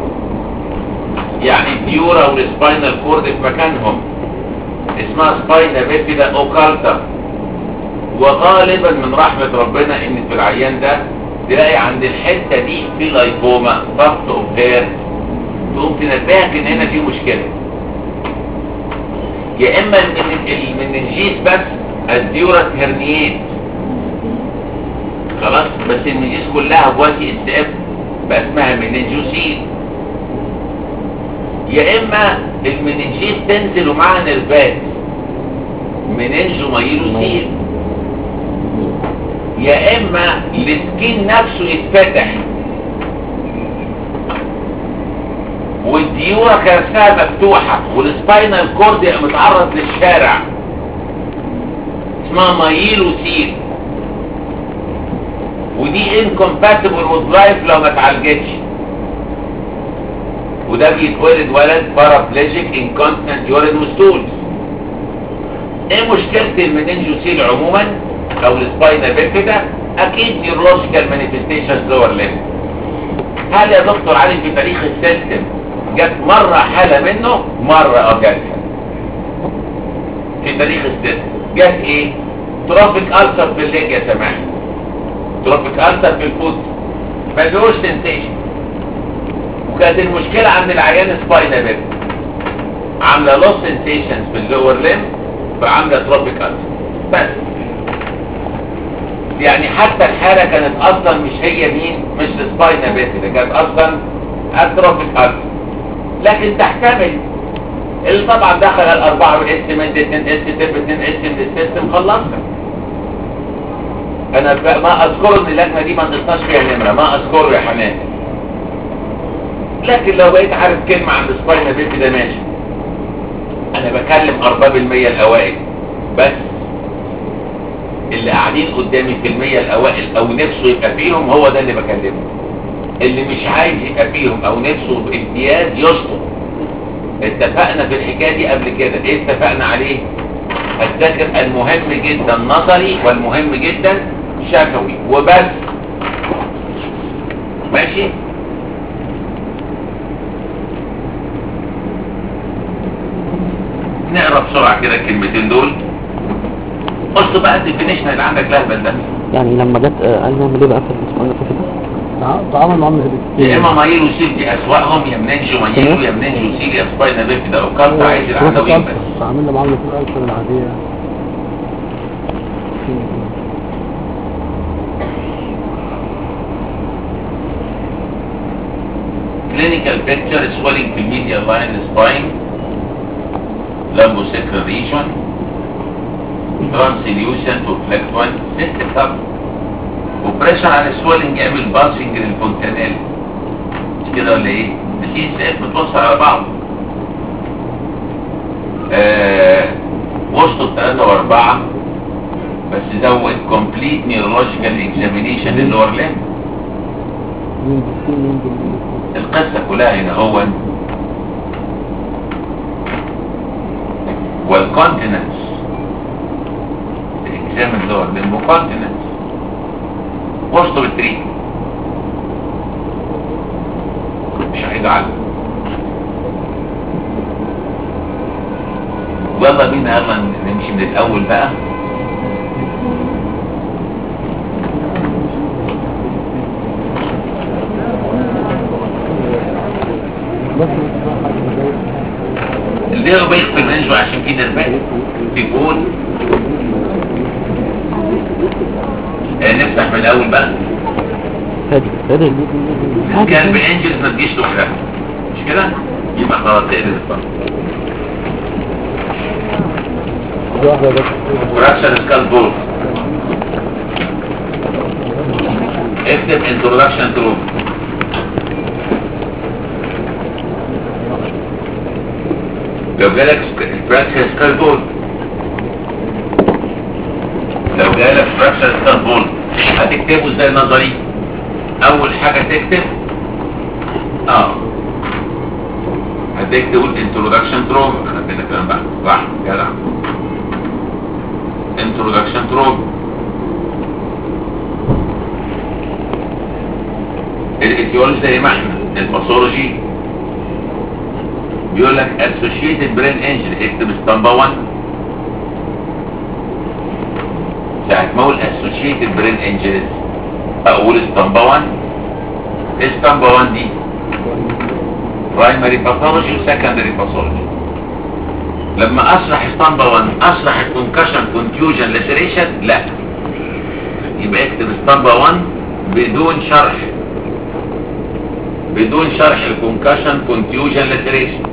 يعني الديورا والسباينال كورد في مكانهم اسمها سباينا بيفيدا اوكالتا وغالبا من رحمة ربنا ان في العيان ده تلاقي عند الحتة دي في لايكوما ضغط اوبهير تقوم تنبهك ان هنا في مشكلة يا اما المن- المننجيس بس الديورا هرنيات خلاص بس المننجيس كلها بواسي اس اف بقى اسمها مننجوسيل يا اما المننجيس تنزل ومعها نرفات مننجو مايلوسيل يا اما السكين نفسه يتفتح والديورة كنفسها مفتوحة والسباينال كورد يبقى متعرض للشارع اسمها مايلوسيل ودي incompatible with life لو ما اتعالجتش وده بيتولد ولد paraplegic incontinent urine وستولز ايه مشكلة المننجوسيل عموما او السباينا بيفيدا اكيد نيورولوجيكال مانيفستيشنز لور ليمب هل يا دكتور علي في تاريخ السيستم جت مرة حالة منه مرة اه جاتها في تاريخ السيستم جت ايه تروفيك ألسر في الليج يا سماح تروفيك ألسر في الفوت ما فيهوش سنسيشن وكانت المشكلة عند العيان سباينا بيب عاملة لوس سنسيشنز في اللور ليم فعاملة تروفيك ألسر بس يعني حتى الحالة كانت اصلا مش هي مين مش السباينا بيت كانت اصلا اتروفيك ألسر لكن تحتمل اللي طبعا دخل الاربعة والاس من 2 اس تب 2 اس من السيستم خلصنا انا ب- ما اذكر ان اللجنة دي ما نقصناش فيها نمرة ما اذكره يا حنان لكن لو بقيت عارف كلمة عن السباينا بيت ده ماشي انا بكلم ارباب المية الاوائل بس اللي قاعدين قدامي في المية الاوائل او نفسه يبقى فيهم هو ده اللي بكلمه اللي مش عايز يبقى فيهم او نفسه بامتياز يشطب اتفقنا في الحكاية دي قبل كده ايه اتفقنا عليه الذاكر المهم جدا نظري والمهم جدا شفوي وبس ماشي نقرا بسرعة كده الكلمتين دول بص بقى الديفينيشن اللي عندك لهبل ده يعني لما جت آه، قال نعمل ايه بقى في الاسبوع كده تعامل معاملة يا اما مايل وسيل دي اسواقهم يا مننجو مايل يا مننجو وسيل يا سباينا بيف ده وكارت عايز العناوين بس عاملنا معاملة الألسر العادية clinical picture swelling في medial line spine lumbosacral region translucent to fluctuant system طب وبريشر على السويلنج يعمل باسنج للفونتانيل مش كده ولا ايه؟ السي اس اف بتوصل على بعض آه وسط ثلاثة واربعة بس زود complete neurological examination للور لين القصة كلها هنا هو والكونتيننس examine lower limb continence وسط بالتريك مش عايز اعلم ويلا بينا يلا نمشي من الاول بقى اللي هو بيخفي الرنجو عشان في دربات في جول آه، نفتح من الاول بقى فادي فادي كان بانجلز ما تجيش لوحدها مش كده يبقى خلاص اه تقلب الصنف واحدة يا دكتور فراكشن سكال بول اكتب انترودكشن تو لو جالك فراكشن سكال بول لو جالك فراكشن سكال بول هتكتبه ازاي نظري اول حاجة تكتب اه هتكتب تقول انترودكشن تروم انا كده كلام بقى صح جدع introduction to Rome. الايتيولوجي زي ما احنا الباثولوجي بيقول لك associated brain injury اكتب اسطمبة 1 ساعة ما اقول associated brain injuries اقول اسطمبة 1 اسطمبة 1 دي primary pathology و secondary pathology لما اشرح اسطمبة 1 اشرح الكونكشن كونتيوجن لاسريشن لا يبقى اكتب اسطمبة 1 بدون شرح بدون شرح الكونكشن كونتيوجن لاسريشن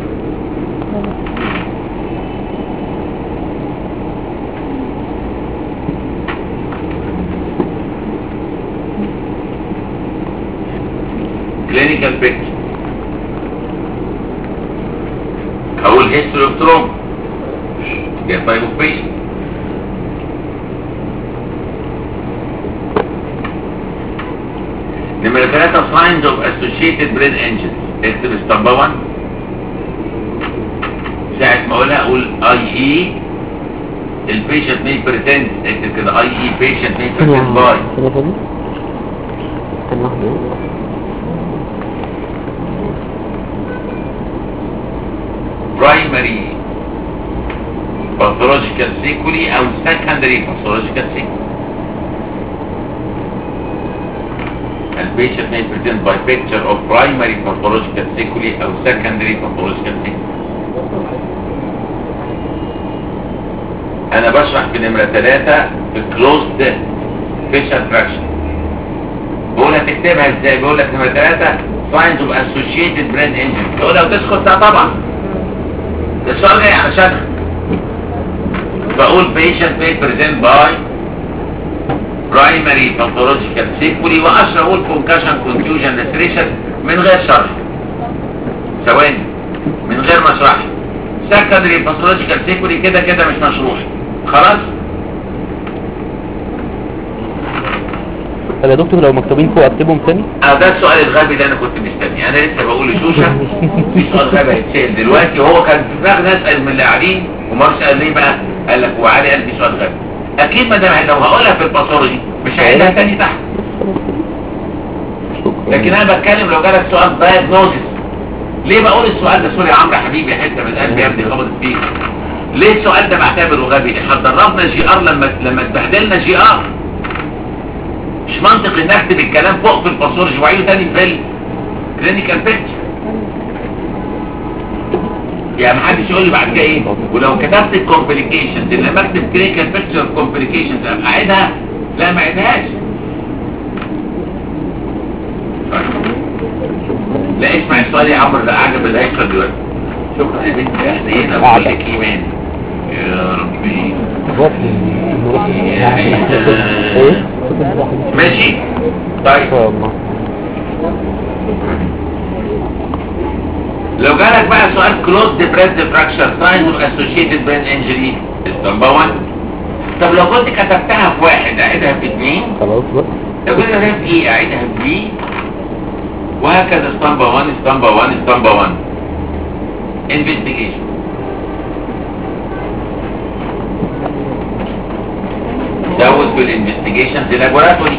clinical picture اقول history of trauma get type of patient نمرة ثلاثة signs of associated brain injury اكتب اسطمبة 1 ساعة ما اقولها اقول اي اي البيشنت may present اكتب كده اي اي patient may present by ثانية فاضي ثانية واحدة primary pathological sequelae او secondary pathological sequelae البيشنت may present by picture of primary pathological sequelae او secondary pathological sequelae انا بشرح في نمرة ثلاثة في closed facial fraction بقول هتكتبها ازاي بقول لك نمرة ثلاثة signs of associated brain injury تقولها وتسكت لا طبعا ده السؤال جاي علشانها بقول patient may present by primary pathological sequelae واشرح اقول concussion contusion laceration من غير شرح ثواني من غير ما اشرح secondary pathological sequelae كده كده مش مشروح خلاص طب يا دكتور لو مكتوبين فوق اكتبهم تاني اه ده السؤال الغبي اللي انا كنت مستني انا لسه بقول لشوشة في سؤال غبي هيتسال دلوقتي وهو كان في دماغ نسال من اللي قاعدين ومارش قال ليه بقى قال لك وعلي قال في سؤال غبي اكيد ما دام لو هقولها في الباثولوجي مش هعيدها تاني تحت لكن انا بتكلم لو جالك سؤال دايجنوزيس ليه بقول السؤال ده سوري يا عمرو حبيبي حته من قلبي يا ابني خبطت فيك ليه السؤال ده بعتبره غبي احنا دربنا جي ار لما لما اتبهدلنا جي ار مش منطق ان اكتب الكلام فوق في الباثولوجي واعيده تاني في الكلينيكال بيكتشر يعني محدش يقول لي بعد كده ايه ولو كتبت الكومبليكيشنز لما اكتب كلينيكال بيكتشر كومبليكيشنز اعيدها لا ما اعيدهاش لا اسمع السؤال يا عمرو ده عجب اللي هيحصل دلوقتي شكرا يا بنتي احنا هنا بقول لك ايمان يا ربي يا عيسى ماشي طيب شاء الله لو جالك بقى سؤال كلوز ديبريس فراكشر ساين اسوشيتد برين انجري نمبر 1 طب لو كنت كتبتها في واحد اعيدها في اثنين خلاص بقى لو كنت كتبتها في ايه اعيدها في بي وهكذا اسطمبة 1 اسطمبة 1 اسطمبة 1 انفستيجيشن زود في الانفستيجيشن في لابوراتوري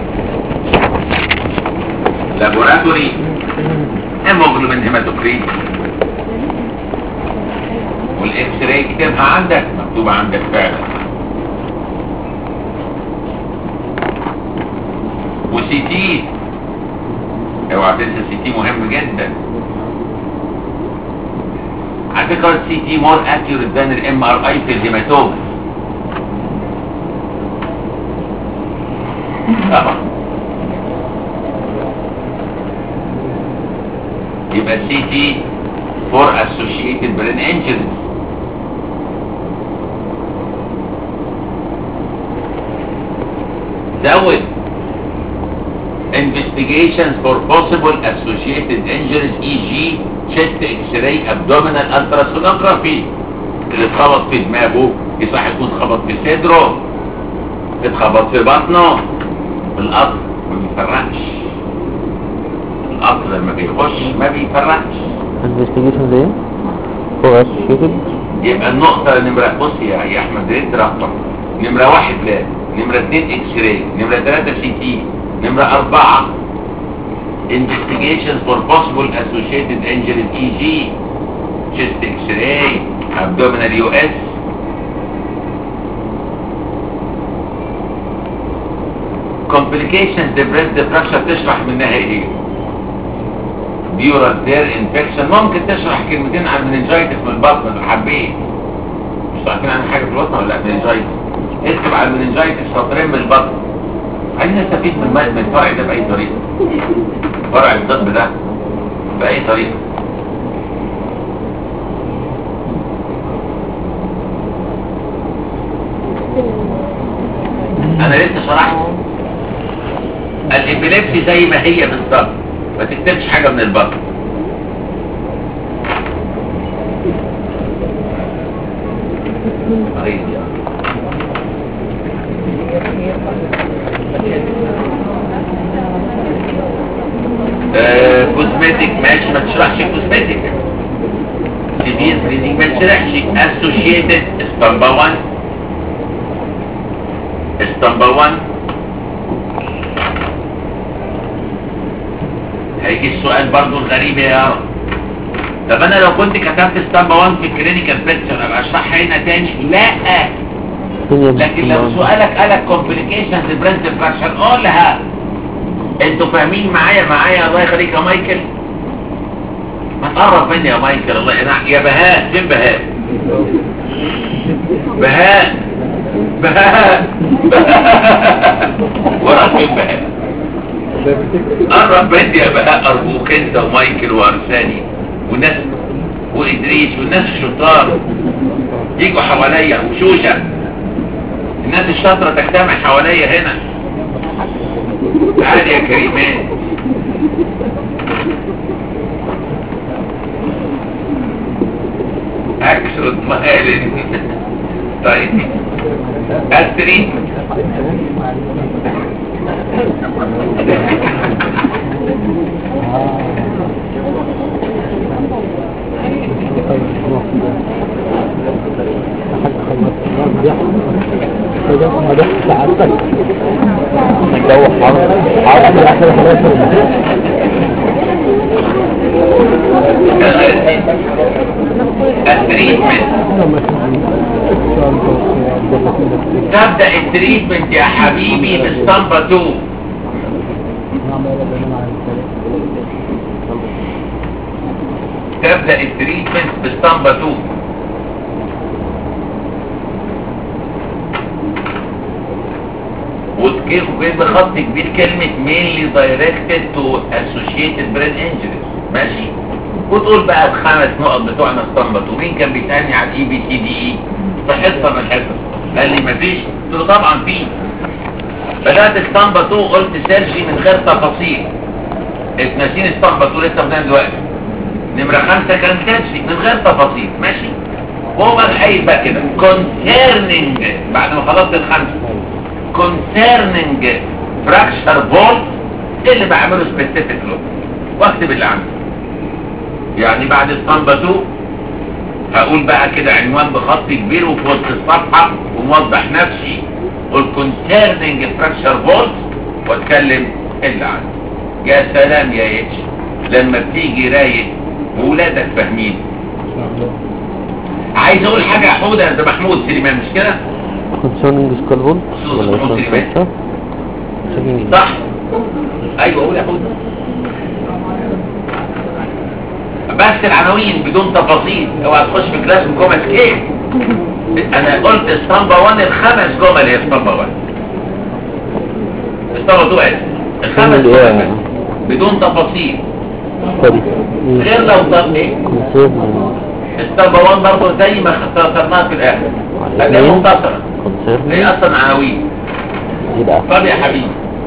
لابوراتوري هيموجلوبين هيماتوكريت والاكس راي كتابها عندك مكتوبة عندك فعلا وسي تي اوعى تنسى السي تي مهم جدا على فكرة السي تي مور اكيوريت ذان الام ار اي في الهيماتوما طبعا يبقى السي تي for associated brain injuries زود investigations for possible associated injuries e.g. chest x-ray abdominal ultrasonography اللي اتخبط في دماغه يصح يكون اتخبط في صدره اتخبط في بطنه القطر ما بيفرقش القطر لما بيخش ما بيفرقش انفستيجيشن زي هو اسوشيتد يبقى النقطة نمرة بص يا يا احمد ريت رقم نمرة واحد لا نمرة اتنين اكس راي نمرة تلاتة سي تي نمرة اربعة investigations for possible associated injuries e.g. chest x-ray abdominal US complications the breast fracture تشرح منها ايه بيورال دير انفكشن ممكن تشرح كلمتين عن المننجايتس من البطن لو حبيت مش عارفين عن حاجه في البطن ولا لا مننجايتس اكتب على المننجايتس سطرين من البطن عايزين نستفيد من الماء من الفرع ده باي طريقه فرع الطب ده باي طريقه انا لسه شرحت الابيليبسي زي ما هي بالظبط ما تكتبش حاجه من البطن طيب. آه، كوزمتيك ماشي ما تشرحش كوزمتيك سيفير بريدنج ما تشرحش اسوشيتد اسطمبة 1 اسطمبة 1 هيجي السؤال برضو الغريب يا رب طب انا لو كنت كتبت اسطمبة 1 في الكلينيكال بيكتشر ابقى اشرحها هنا تاني لا لكن لو سؤالك قالك كومبليكيشنز برنس فراكشن قولها انتوا فاهمين معايا معايا الله يخليك يا مايكل ما تقرب مني يا مايكل الله ينعم يا بهاء فين بهاء بهاء بهاء وراك فين بهاء قرب مني يا بهاء ارجوك انت ومايكل وارساني والناس وادريس والناس الشطار يجوا حواليا وشوشه الناس الشاطره تجتمع حواليا هنا تعال يا كريمان اكسر مهال طيب التريد الجو حر حر في اخر حاجات التريتمنت تبدأ التريتمنت يا حبيبي بالصنبة 2 تبدأ التريتمنت بالصنبة 2 وتجيب بخط كبير كلمة mainly directed to associated brain injuries ماشي وتقول بقى الخمس نقط بتوعنا استنبط ومين كان بيسألني على الاي بي سي دي اي في حصة من الحصص قال لي مفيش قلت له طبعا في بدأت استنبط وقلت سيرجي من غير تفاصيل اتنسين استنبط لسه بنام دلوقتي نمرة خمسة كان سيرجي من غير تفاصيل ماشي وهو بقى قايل بقى كده concerning بعد ما خلصت الخمسة concerning fracture vault اللي بعمله specific له واكتب اللي عندي يعني بعد الصنبة 2 هقول بقى كده عنوان بخط كبير وفي وسط الصفحة وموضح نفسي قول concerning fracture vault واتكلم اللي عندي يا سلام يا يتش لما بتيجي رايق وولادك فاهمين عايز اقول حاجة يا حودة ده محمود سليمان مش كده concerning skull vault خصوص ولا محمود اسمه سليمان. fracture؟ صح ايوه قول يا حودة بس العناوين بدون تفاصيل اوعى تخش في كلاس جمل كيف انا قلت اسطمبة 1 الخمس جمل هي اسطمبة 1 اسطمبة 2 اسف الخمس كل جمل إيه؟ بس بدون تفاصيل سوري غير لو طب ايه الطلبة 1 برضه زي ما اختصرناها في الاخر هتلاقي مختصرة هي اصلا عناوين يبقى طب يا حبيبي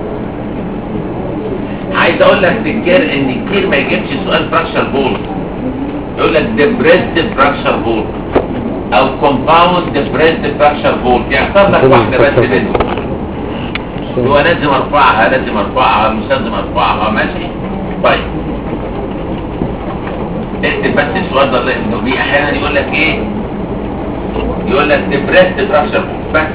عايز اقول لك تذكر ان كتير ما يجيبش سؤال فراكشر بول يقول لك ديبريسد فراكشر بول او كومباوند ديبريسد فراكشر بول يختار لك واحده بس منهم هو لازم ارفعها لازم ارفعها مش لازم ارفعها ماشي طيب اكتب بس السؤال ده لانه بيه احيانا يقول لك ايه يقول لك ديبريسد فراكشر بول بس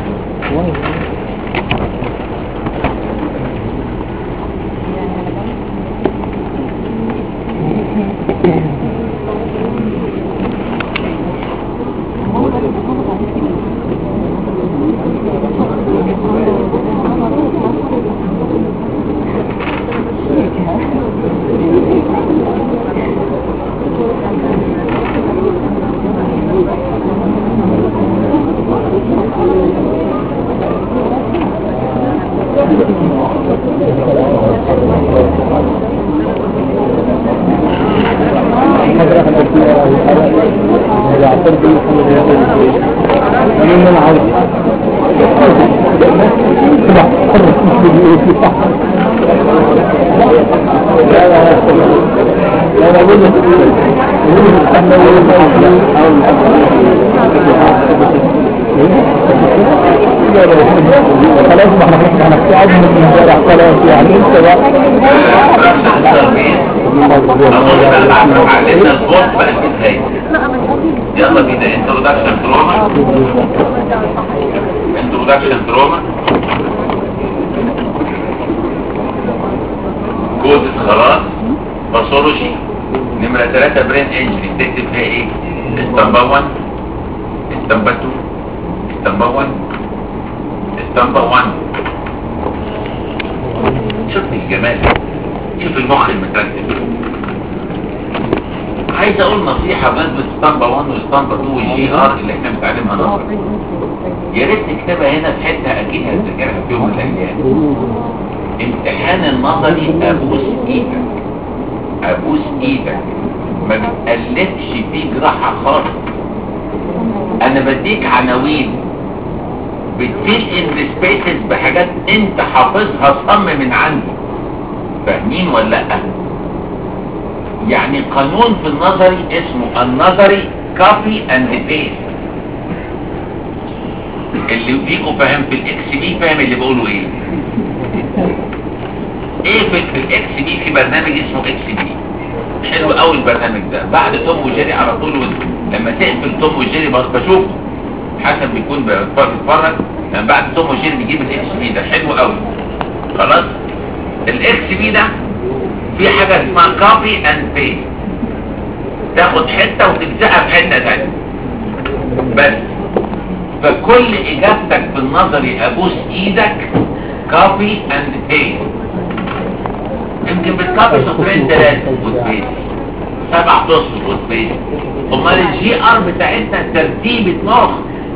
خلاص ما احنا احنا قاعد من امبارح خلاص يعني انت بقى علمنا الفورس بقى ازاي يلا بينا انترودكشن تروما انترودكشن تروما كود خلاص باثولوجي نمرة 3 برين انجري تكتب فيها ايه اسطمبة 1 اسطمبة 2 اسطمبة 1 اسطمبة 1 شوف الجمال شوف المخ المترتب عايز اقول نصيحة بمناسبة اسطمبة 1 واسطمبة 2 والجي ار اللي احنا بنتعلمها نظر يا ريت نكتبها هنا في حتة اكيد هتذاكرها في يوم من الايام امتحان النظري ابوس ايدك ابوس ايدك ما بتقلبش فيه جراحة خالص انا بديك عناوين بتفيل ان سبيسز بحاجات انت حافظها صم من عندي فاهمين ولا لا يعني قانون في النظري اسمه النظري كوبي اند بيست اللي فيكم فاهم في الاكس بي فاهم اللي بقوله ايه ايه في, في الاكس بي في برنامج اسمه اكس بي حلو قوي البرنامج ده بعد توم وجيري على طول لما تقفل توم وجيري بس بشوفه حسن بيكون بيتفرج لما بعد توم وجيري بيجيب الاكس بي ده حلو قوي خلاص الاكس بي ده في حاجه اسمها كوبي اند بيست تاخد حته وتلزقها في حته ثانيه بس فكل اجابتك في النظري ابوس ايدك كوبي اند بيست يمكن بتكوبي سطرين ثلاثه وتبيست سبع تصل وتبيست امال الجي ار بتاعتنا ترتيبة مخ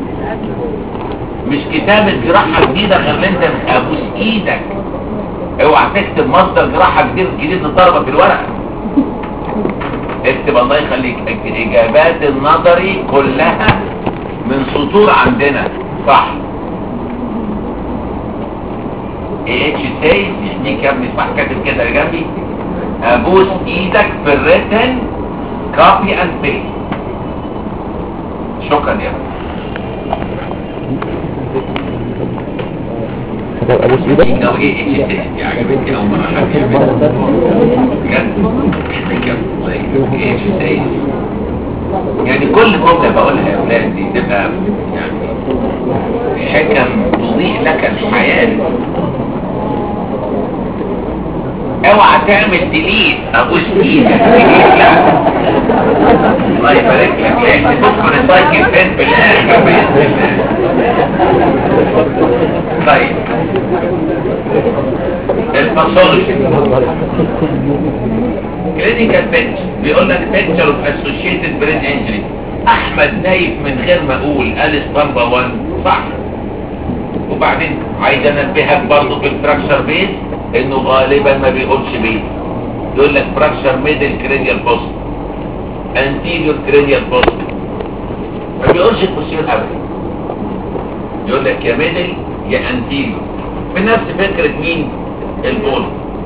مش كتابة جراحة جديدة غير انت ابوس ايدك اوعى تكتب مصدر جراحة جديد جديد للطلبة في الورقة اكتب الله يخليك اجابات النظري كلها من سطور عندنا صح ايه اتش سي يديك يا ابني صح كاتب كده اللي جنبي ابوس ايدك في الريتن كوبي اند بيست شكرا يا ابني هتبقى ابوس ايدك لو ايه اتش سي دي عجبتني اول مره حد يعملها بجد بجد زي ايه اتش سي يعني كل جمله بقولها يا اولاد دي تبقى يعني حكم تضيء لك الحياه اوعى تعمل ديليت ابوس ايدك ديليت لا الله يبارك لك لان تدخل السايكل فين في الاخر باذن الله طيب الباثولوجي كلينيكال بيتش بيقول لك بيكتشر اوف اسوشيتد برين انجري احمد نايف من غير ما اقول قال اسطمبة 1 صح وبعدين عايز انبهك برضه في الفراكشر بيس انه غالبا ما بيقولش بيس يقول لك فراكشر ميدل كرينيال بوست انتيريور كرينيال بوست ما بيقولش البوستيريور ابدا يقول لك يا ميدل يا انتيريور بنفس فكرة مين البول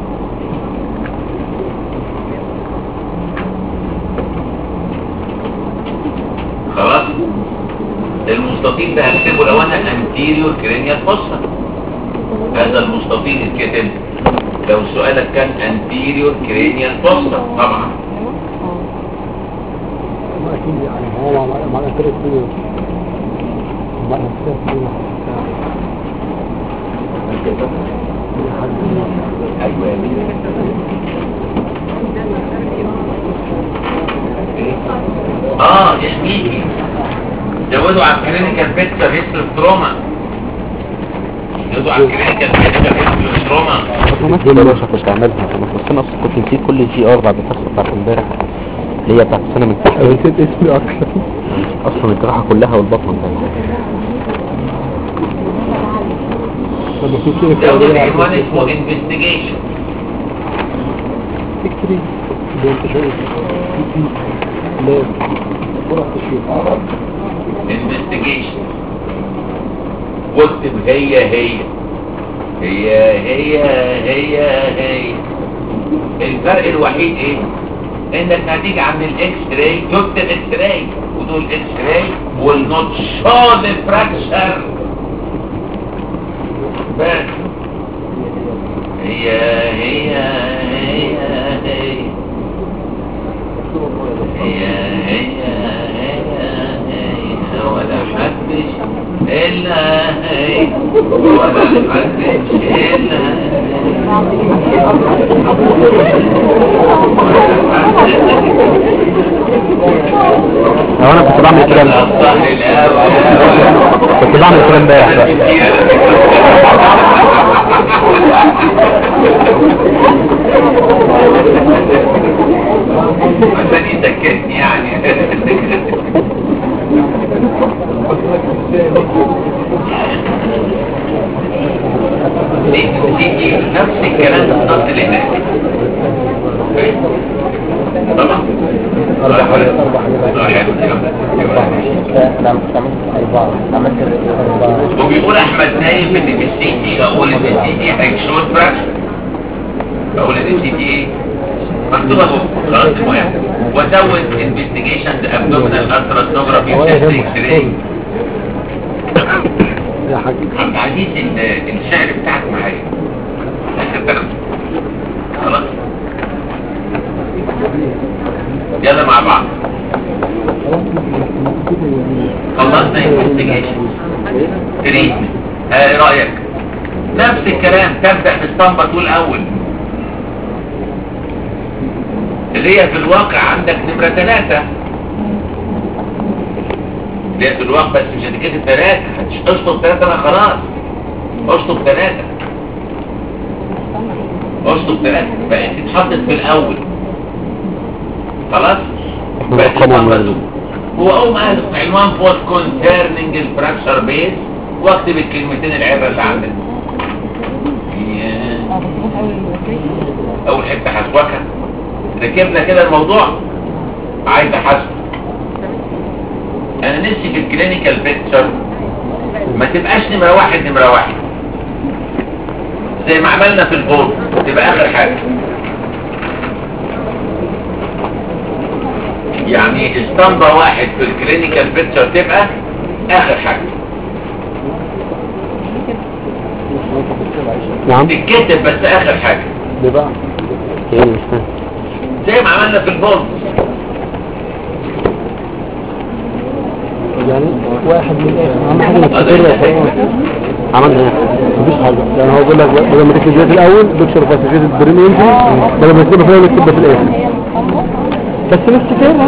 خلاص المستطيل ده هكتبه لو انا انتيريور كرينيال فوسا هذا المستطيل الكتب لو سؤالك كان انتيريور كرينيال فوسا طبعا ما اكيد يعني هو مع مع الانترس دي مع الانترس دي اه يا حبيبي زودوا على الكلينيكال بيكتشر هيستوري تروما زودوا على الكلينيكال بيكتشر هيستوري تروما دي اللي انا كنت اعملها انا بس انا اصلا كنت نسيت كل الجي ار بعد الحصه بتاعت امبارح اللي هي بتاعت السنه من تحت نسيت اسمي اكتر اصلا الجراحه كلها والبطن ده طب في كده زود العنوان اسمه انفستيجيشن تكتري ده انت شايف لا فرق تشوف انفستيجيشن واكتب هي هي هي هي هي هي الفرق الوحيد ايه انك هتيجي عند الاكس راي تكتب اكس راي ودول اكس راي والنوت شو فراكشر بس هي هي هي هي هي هي هي ولا حدش إلا هي ولا حدش إلا هو انا كنت بعمل كده الظهر الأول كنت بعمل كده امبارح بقى عشان يسكتني يعني دي دي نفس الكلام بالظبط اللي هناك طبعا اربع حاجات اربع آه، حاجات يعني انا عملت اربعه عملت اربعه وبيقول احمد نايف ان في السي تي اقول ان السي تي هيكشوت فراكشن اقول ان السي تي ايه مكتوب اهو خلاص المهم وزود انفستيجيشن ابدومينال التراسونوجرافي وتست اكس راي يا حاج عبد العزيز ال- الشعر بتاعك معايا اخر درس خلاص يلا مع بعض خلصنا انفستيجيشن تريتمنت ها ايه رايك نفس الكلام تبدا بالاسطمبه طول الاول اللي هي في الواقع عندك نمره ثلاثة اللي هي في الواقع بس مش هتكتب ثلاثة اشطب ثلاثة بقى خلاص اشطب ثلاثة اشطب ثلاثة بقت اتحطت في الاول خلاص بقت رقمهم الاسطمبة يعني. دول. هو اقوم اهدف عنوان فوت كونسيرنينج الفراكشر بيس واكتب الكلمتين العبره اللي عندك ياه. اول حته حسوكه ركبنا كده الموضوع عايز احسب انا نفسي في الكلينيكال بيكتشر ما تبقاش نمره واحد نمره واحد زي ما عملنا في البورد تبقى اخر حاجه يعني اسطمبة واحد في الكلينيكال بيكتشر تبقى اخر حاجة نعم تتكتب بس اخر حاجة ليه بقى ايه مش فاهم زي ما عملنا في البورد يعني واحد من الاخر اهم حاجه انك هذا تقرا إيه؟ خلاص عملنا ايه مفيش حاجه يعني هو بيقول لك بدل ما تكتب ديت الاول دكتور فاسيجيت برين انجري بدل ما تكتبها في الاول تكتبها في الاخر بس نفتكرها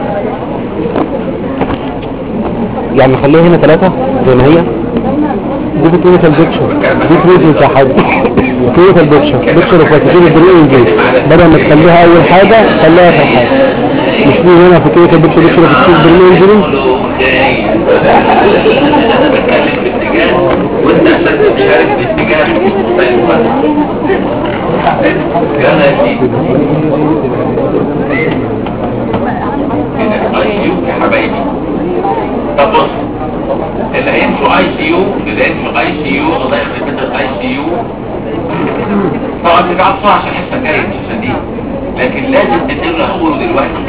يعني نخليها هنا ثلاثة زي ما هي دي في كلينيكال بيكشر دي تريتمنت يا حاج كلينيكال بيكشر بيكشر وفاسيجيت برين انجري بدل ما تخليها اول حاجه خليها اخر حاجه مش في هنا في كلينيكال بيكشر بيكشر وفاسيجيت برين انجري بتكلم في اتجاه وانت عشان مش عارف الاتجاه يلا يا سيدي كده اي سي يو يا حبايبي طب بص اللي هيمشوا اي سي يو اللي هيمشوا اي سي يو الله يخلي بنت اي سي يو طبعا ترجع بسرعه عشان لسه جاي مش عشان دي لكن لازم تدير هقوله دلوقتي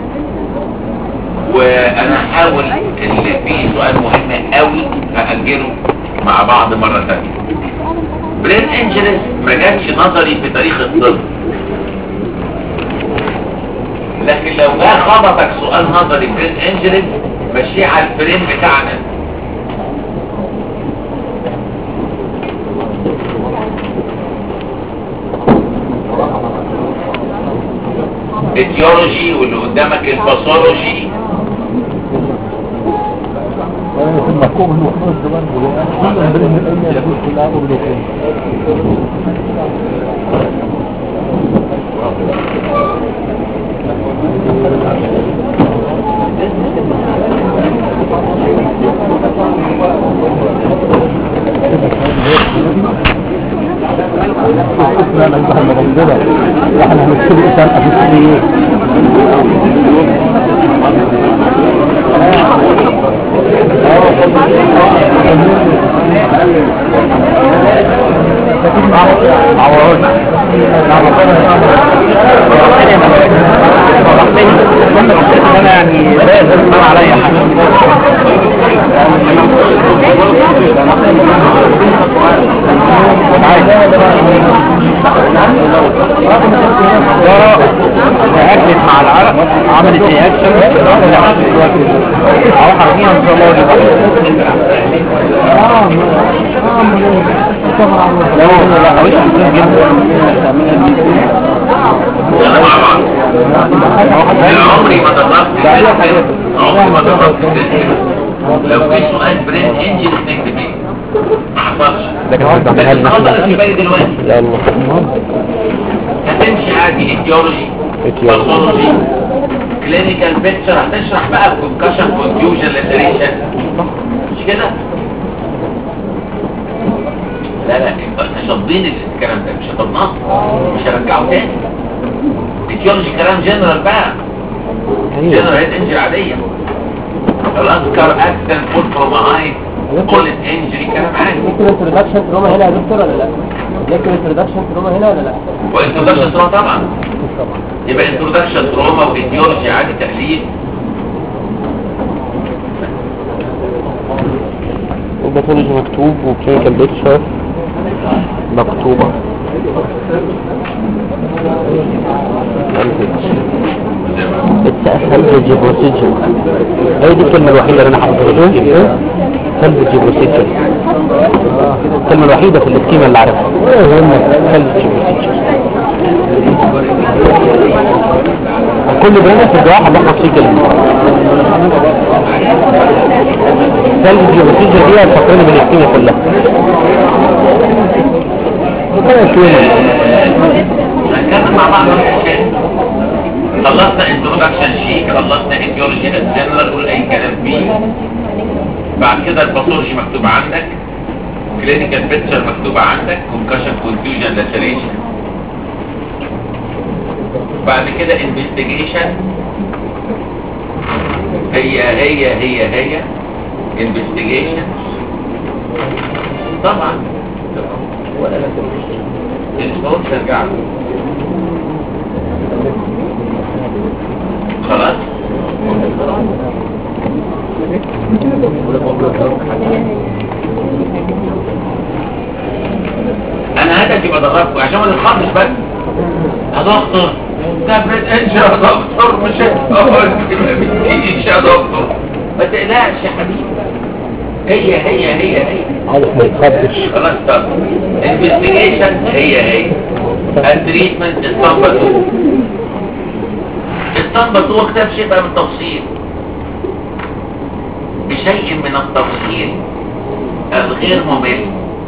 وانا هحاول اللي فيه سؤال مهم قوي هاجله مع بعض مره ثانيه برين انجلس ما جاتش نظري في تاريخ الطب لكن لو جه خبطك سؤال نظري برين انجلس مشيه على الفريم بتاعنا اتيولوجي واللي قدامك الباثولوجي احنا هنكتب اسامه في السرير انا يعني لازم ما عليا رياكتت مع العرق عملت رياكشن او حرميها ان شاء الله لا لا حوش جدا انا مع بعض انا عمري ما دربت عمري ما دربت لو في سؤال برين انجل نكتب ايه ما حصلش لكن هو بيعملها لكن النهارده لنا اللي في بالي دلوقتي يلا هتمشي عادي ايديولوجي إيديولوجي. باثولوجي كلينيكال بيكتشر هتشرح بقى كونكشن كونفيوجن لاتريشن مش كده لا لا احنا شاطبين الكلام ده مش شطبناه مش هرجعه تاني ايديولوجي كلام جنرال بقى جنرال هيد انجري عاديه الاذكر اكسن فول فورماهايد بولت انجري كلام عادي ممكن انترودكشن تروما هنا يا دكتور ولا لا؟ ممكن انترودكشن تروما هنا ولا لا؟ وانترودكشن تروما طبعا يبقى انترودكشن تروما وايديولوجي عادي تحليل الباثولوجي مكتوب وكلينيكال بيكتشر مكتوبة It's a salvage procedure هي دي الكلمة الوحيدة اللي انا حافظها salvage procedure الكلمة الوحيدة في الاسكيمة اللي عارفها salvage procedure كل برنامج في الجراحة بحفظ فيه كلمة salvage procedure دي هتفكرني بالاسكيمة كلها هنكمل مع بعض الاشياء خلصنا انترودكشن شيك خلصنا ايديولوجي جنرال قول اي كلام فيه بعد كده الباثولوجي مكتوب عندك كلينيكال بيكتشر مكتوبة عندك كونكشن كونفيوجن لاتريشن بعد كده انفستيجيشن هي هي هي هي انفستيجيشن طبعا الاسبوع ترجع خلاص انا هدفي بدربكم عشان ما نتخضش بس يا دكتور ده بريد انش يا دكتور مش مش يا دكتور ما تقلقش يا حبيبي هي هي هي هي عارف ما يتخبش خلاص طب انفستيجيشن هي هي التريتمنت استنبطوا استنبطوا كتاب شيء بقى من التفصيل بشيء من التفصيل الغير ممل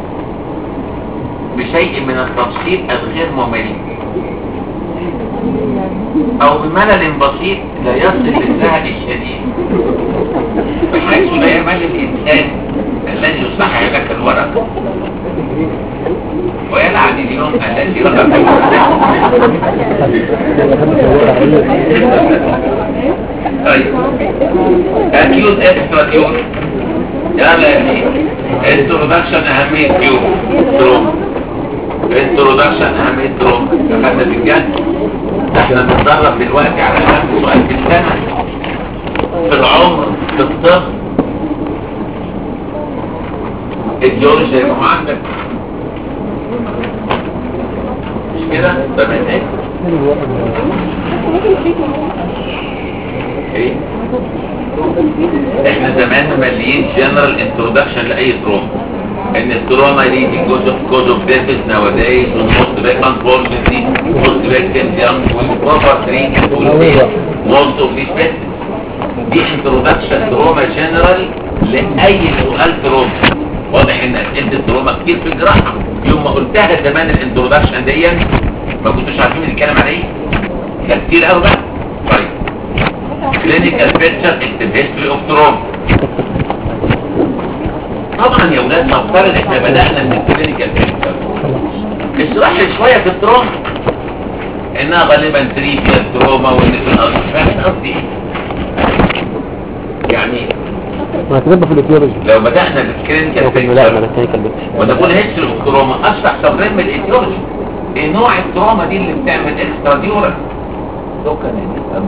بشيء من التفصيل الغير ممل او بملل بسيط لا يصل للزهد الشديد بحيث لا يمل الانسان الذي يصحح لك الورق ويلعن اليوم الذي رغب طيب اكيوت اكسترا تيوب يلا يا سيدي انترودكشن اهمية تيوب تروم انترودكشن اهمية تروم دخلنا في الجد احنا بنتدرب دلوقتي على خمس سؤال في السنة في العمر في الطب الجيولوجيا زي ما هو عندك مش كده؟ طب ايه؟ ايه؟ احنا زمان مليين جنرال انترودكشن لاي تروما ان التروما دي دي جزء كوز اوف ديفيس نوادايز والموست باك انفورشنتلي موست باك كان والبروبر تريتمنت والبيت موست اوف ذيس دي انترودكشن تروما جنرال لاي سؤال تروما واضح ان اسئله التروما كتير في الجراحه يوم ما قلتها زمان الانترودكشن دي ما كنتوش عارفين بنتكلم على ايه ده كتير قوي بقى طيب كلينيكال بيكتشر اكتب هيستوري اوف تروما طبعا يا ولاد نفترض احنا بدأنا من الكلينيكال بيكتشر اشرح لي شويه في التروما انها غالبا تريبيا تروما وان في الارض فاهم قصدي ايه يعني وهتبقى في الايديولوجي لو بدأنا بالكلينيكال ممكن لا بيكتشر ما كان بيكتشف وده كل هيستوري اوف تروما اشرح تمرين من الايديولوجي ايه نوع التروما دي اللي بتعمل اكسترا ديورال لو كان يفهم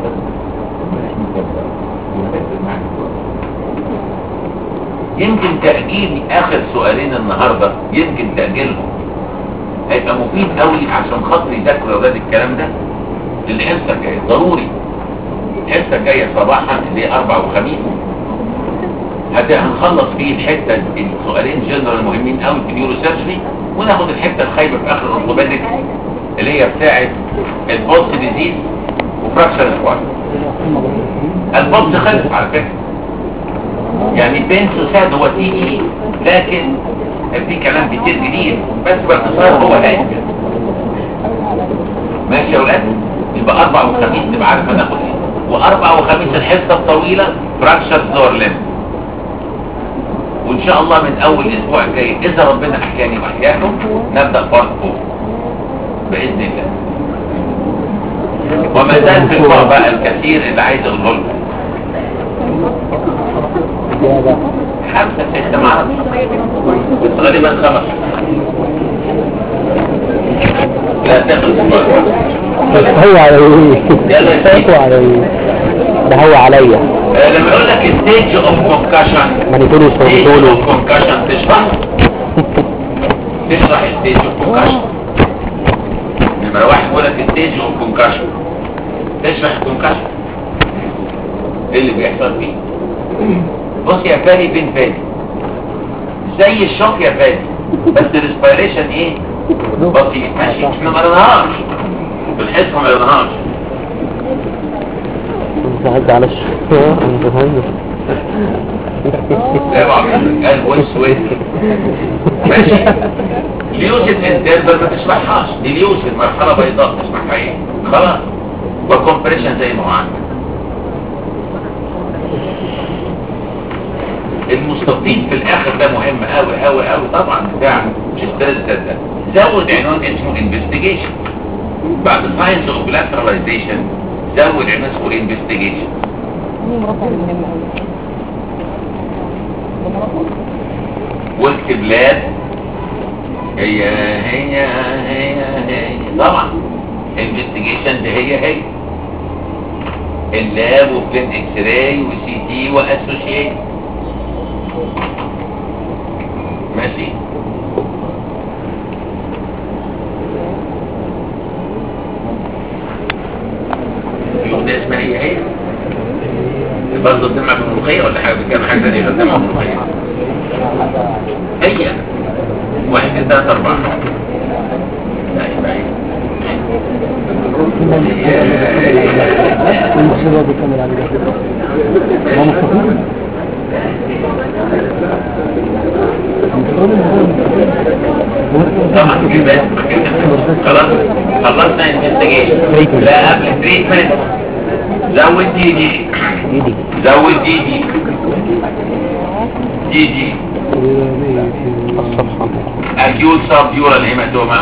يمكن تأجيل آخر سؤالين النهاردة يمكن تأجيلهم هيبقى مفيد قوي عشان خاطر يذاكروا يا ولاد الكلام ده للحصة الجاية ضروري الحصة الجاية صباحا اللي هي أربع وخميس هت- هنخلص فيه الحتة السؤالين جنرال مهمين قوي في النيورو سيرجري وناخد الحتة الخايبة في آخر الأورثوبيدك اللي هي بتاعت البولس ديزيز وفراكشر سكوات البولس خلص على فكرة يعني بين سوساد هو تي اي لكن في كلام كتير جديد بس باختصار هو هاي ماشي يا ولاد يبقى اربع وخميس تبقى عارف هناخد ايه واربع وخميس الحصه الطويله فراكشر دور لم وان شاء الله من اول اسبوع الجاي اذا ربنا احياني واحياكم نبدا بارت 4 باذن الله وما زال في الفرع بقى الكثير اللي عايز اقوله لكم خمسة ستة معرفش بس غالبا خمس لا تاخد الفرق هو على ايه يلا يا سيدي. هو على ايه ده هو عليا آه، لما يقول لك ستيج اوف كونكشن مانيتولو ستيج سورتولو اوف كونكشن تشرح تشرح ستيج اوف كونكشن نمرة واحد يقول لك ستيج اوف كونكشن تشرح الكونكشن ايه اللي بيحصل فيه بص يا فادي فين فادي زي الشوك يا فادي بس الريسبيريشن ايه بطيء ماشي احنا ما قريناهاش بالحصه ما قريناهاش انت على الشيء انت فاهم لا بعض قال ويس ويس ماشي ليوسف انتربل ما تشرحهاش دي ليوسف مرحله بيضاء تشرحها ايه خلاص وكومبريشن زي ما هو عندك المستطيل في الاخر ده مهم قوي قوي قوي طبعا بتاع مش ستريس ده زود عنوان اسمه انفستيجيشن بعد ساينس اوف لاتراليزيشن زود عنوان اسمه انفستيجيشن واكتب لاب هي هي هي هي طبعا انفستيجيشن ده هي هي اللاب وبلين اكس راي وسي تي واسوشيت ماشي يوم ده اسمها هي هي برضه الدمعة بالملوخية ولا حاجة بتكلم حاجة ثانية غير الدمعة بالملوخية هي واحد اثنين ثلاثة أربعة بعيد بعيد المصيبة دي كامل عليها ما مستقيم طبعا في بس خلاص خلصنا انفستيجيشن لا قبل تريتمنت زود دي دي ايدي زود دي دي دي دي الصفحة acute subdural hematoma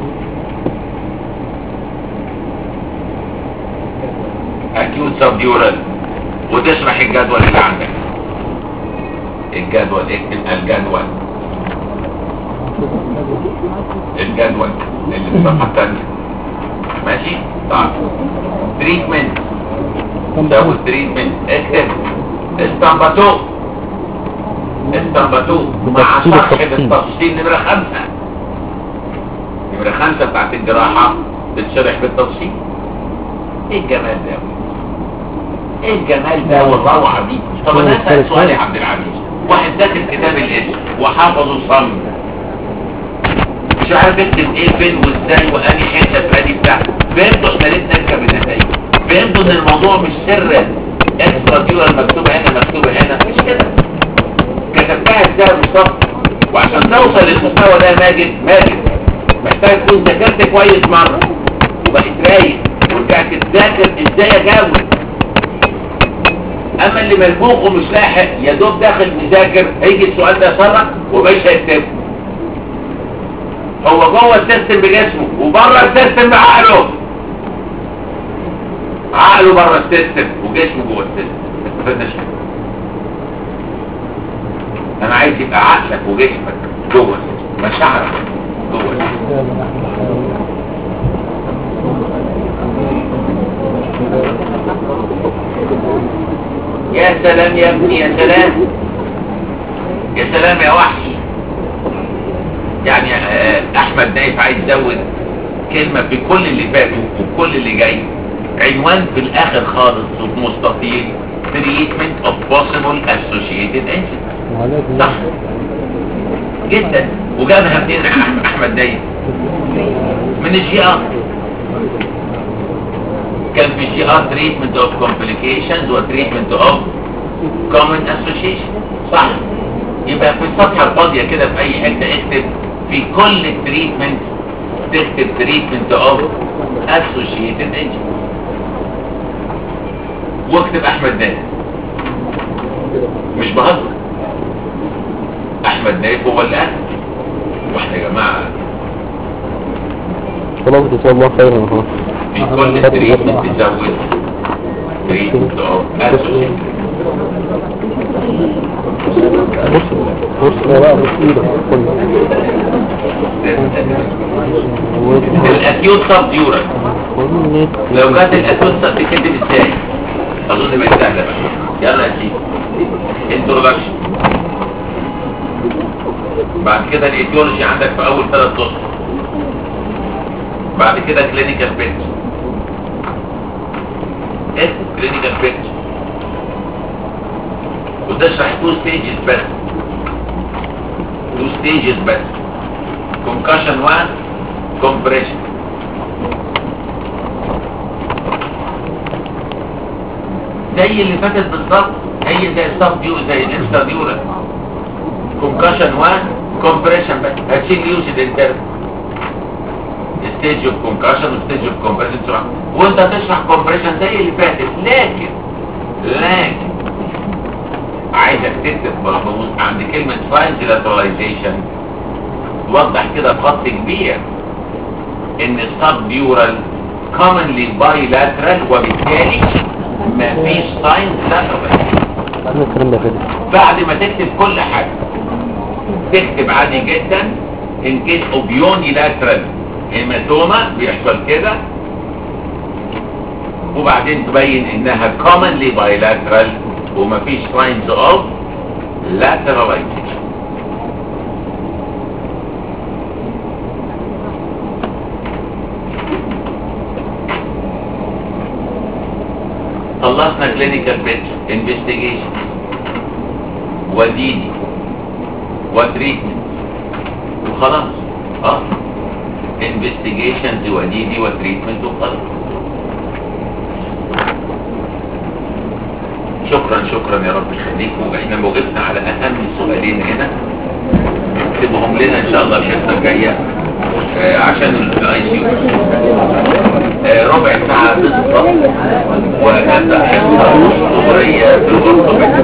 acute subdural وتشرح الجدول اللي عندك الجدول اكتب الجدول الجدول اللي في الصفحة الثانية ماشي طيب تريتمنت ده التريتمنت اكتب استنبطوه استنبطوه مع بتفصيل شرح التفصيل. بالتفصيل نمرة خمسة نمرة خمسة بتاعت الجراحة بتشرح بالتفصيل ايه الجمال ده يا ولد؟ ايه الجمال ده والروعة دي طب انا اسأل سؤال يا عبد العزيز واحد ذاكر كتاب الاسم وحافظه صم مش عارف اكتب ايه فين وازاي واني حته في ادي بتاع فهمتوا احنا ليه بنركب النتائج فهمتوا ان الموضوع مش سر اكسترا ديورال مكتوبه هنا مكتوبه هنا مش كده كتبتها ازاي بالظبط وعشان توصل للمستوى ده يا ماجد ماجد محتاج تكون ذاكرت كويس مره وبقيت رايق ورجعت تذاكر ازاي اجاوب اما اللي ملبوخ ومش لاحق يا دوب داخل مذاكر هيجي السؤال ده يسرق ومش هيكتبه هو جوه السيستم بجسمه وبره السيستم بعقله عقله بره السيستم وجسمه جوه السيستم ما استفدناش حاجه انا عايز يبقى عقلك وجسمك جوه السيستم مشاعرك جوه السيستم يا سلام يا ابني يا سلام يا سلام يا وحش يعني آه، احمد نايف عايز يزود كلمة في كل اللي فاتوا وكل اللي جاي عنوان في الاخر خالص مستطيل treatment of possible associated incidents صح جدا وجابها منين أح- احمد نايف من الجي ار كان في جي ار treatment of complications و treatment of common association صح يبقى في الصفحة الفاضية كده في اي حتة اكتب في كل التريتمنت تكتب treatment of associated agents واكتب احمد نايف مش بهزر احمد نايف هو اللي قال واحنا يا جماعة خلاص جزاه الله خيرا اهو في كل تريتمنت تزود treatment of associated بص بص لا لا بص ايدك الاكيوت سب ديورال كل لو جت الاكيوت سب تكتب ازاي اظن بقت سهله بقى يلا يا سيدي انترودكشن بعد كده الايديولوجي عندك في اول ثلاث اسطر بعد كده كلينيكال بيتش ايه كلينيكال بيتش وتشرح تو ستيجز بس تو ستيجز بس كونكشن 1 كومبريشن زي اللي فاتت بالظبط هي زي السب ديو زي الاكسترا ديورال كونكشن 1 كومبريشن بس هتشيل يوسد انتر ستيج اوف كونكشن وستيج اوف كومبريشن وانت هتشرح كومبريشن زي اللي فاتت لكن لكن عايزك تكتب ملحوظ عند كلمة فانزيلاتوراليزيشن توضح كده بخط كبير ان السب ديورال commonly bilateral وبالتالي مفيش ساينز lateral انا الكلام ده كده بعد ما تكتب كل حاجة تكتب عادي جدا ان كيس اوف يونيلاترال هيماتوما بيحصل كده وبعدين تبين انها commonly bilateral ومفيش signs of lateralization خلصنا clinical picture investigation وديني وتريتمنت وخلاص اه investigations وديني وتريتمنت وخلاص شكرا شكرا يا رب يخليكم احنا وقفنا على اهم سؤالين هنا نكتبهم لنا ان شاء الله الحصه الجايه آه، عشان الاي سي ربع ساعه بالظبط ونبدا حصه اسطوريه في الغرفه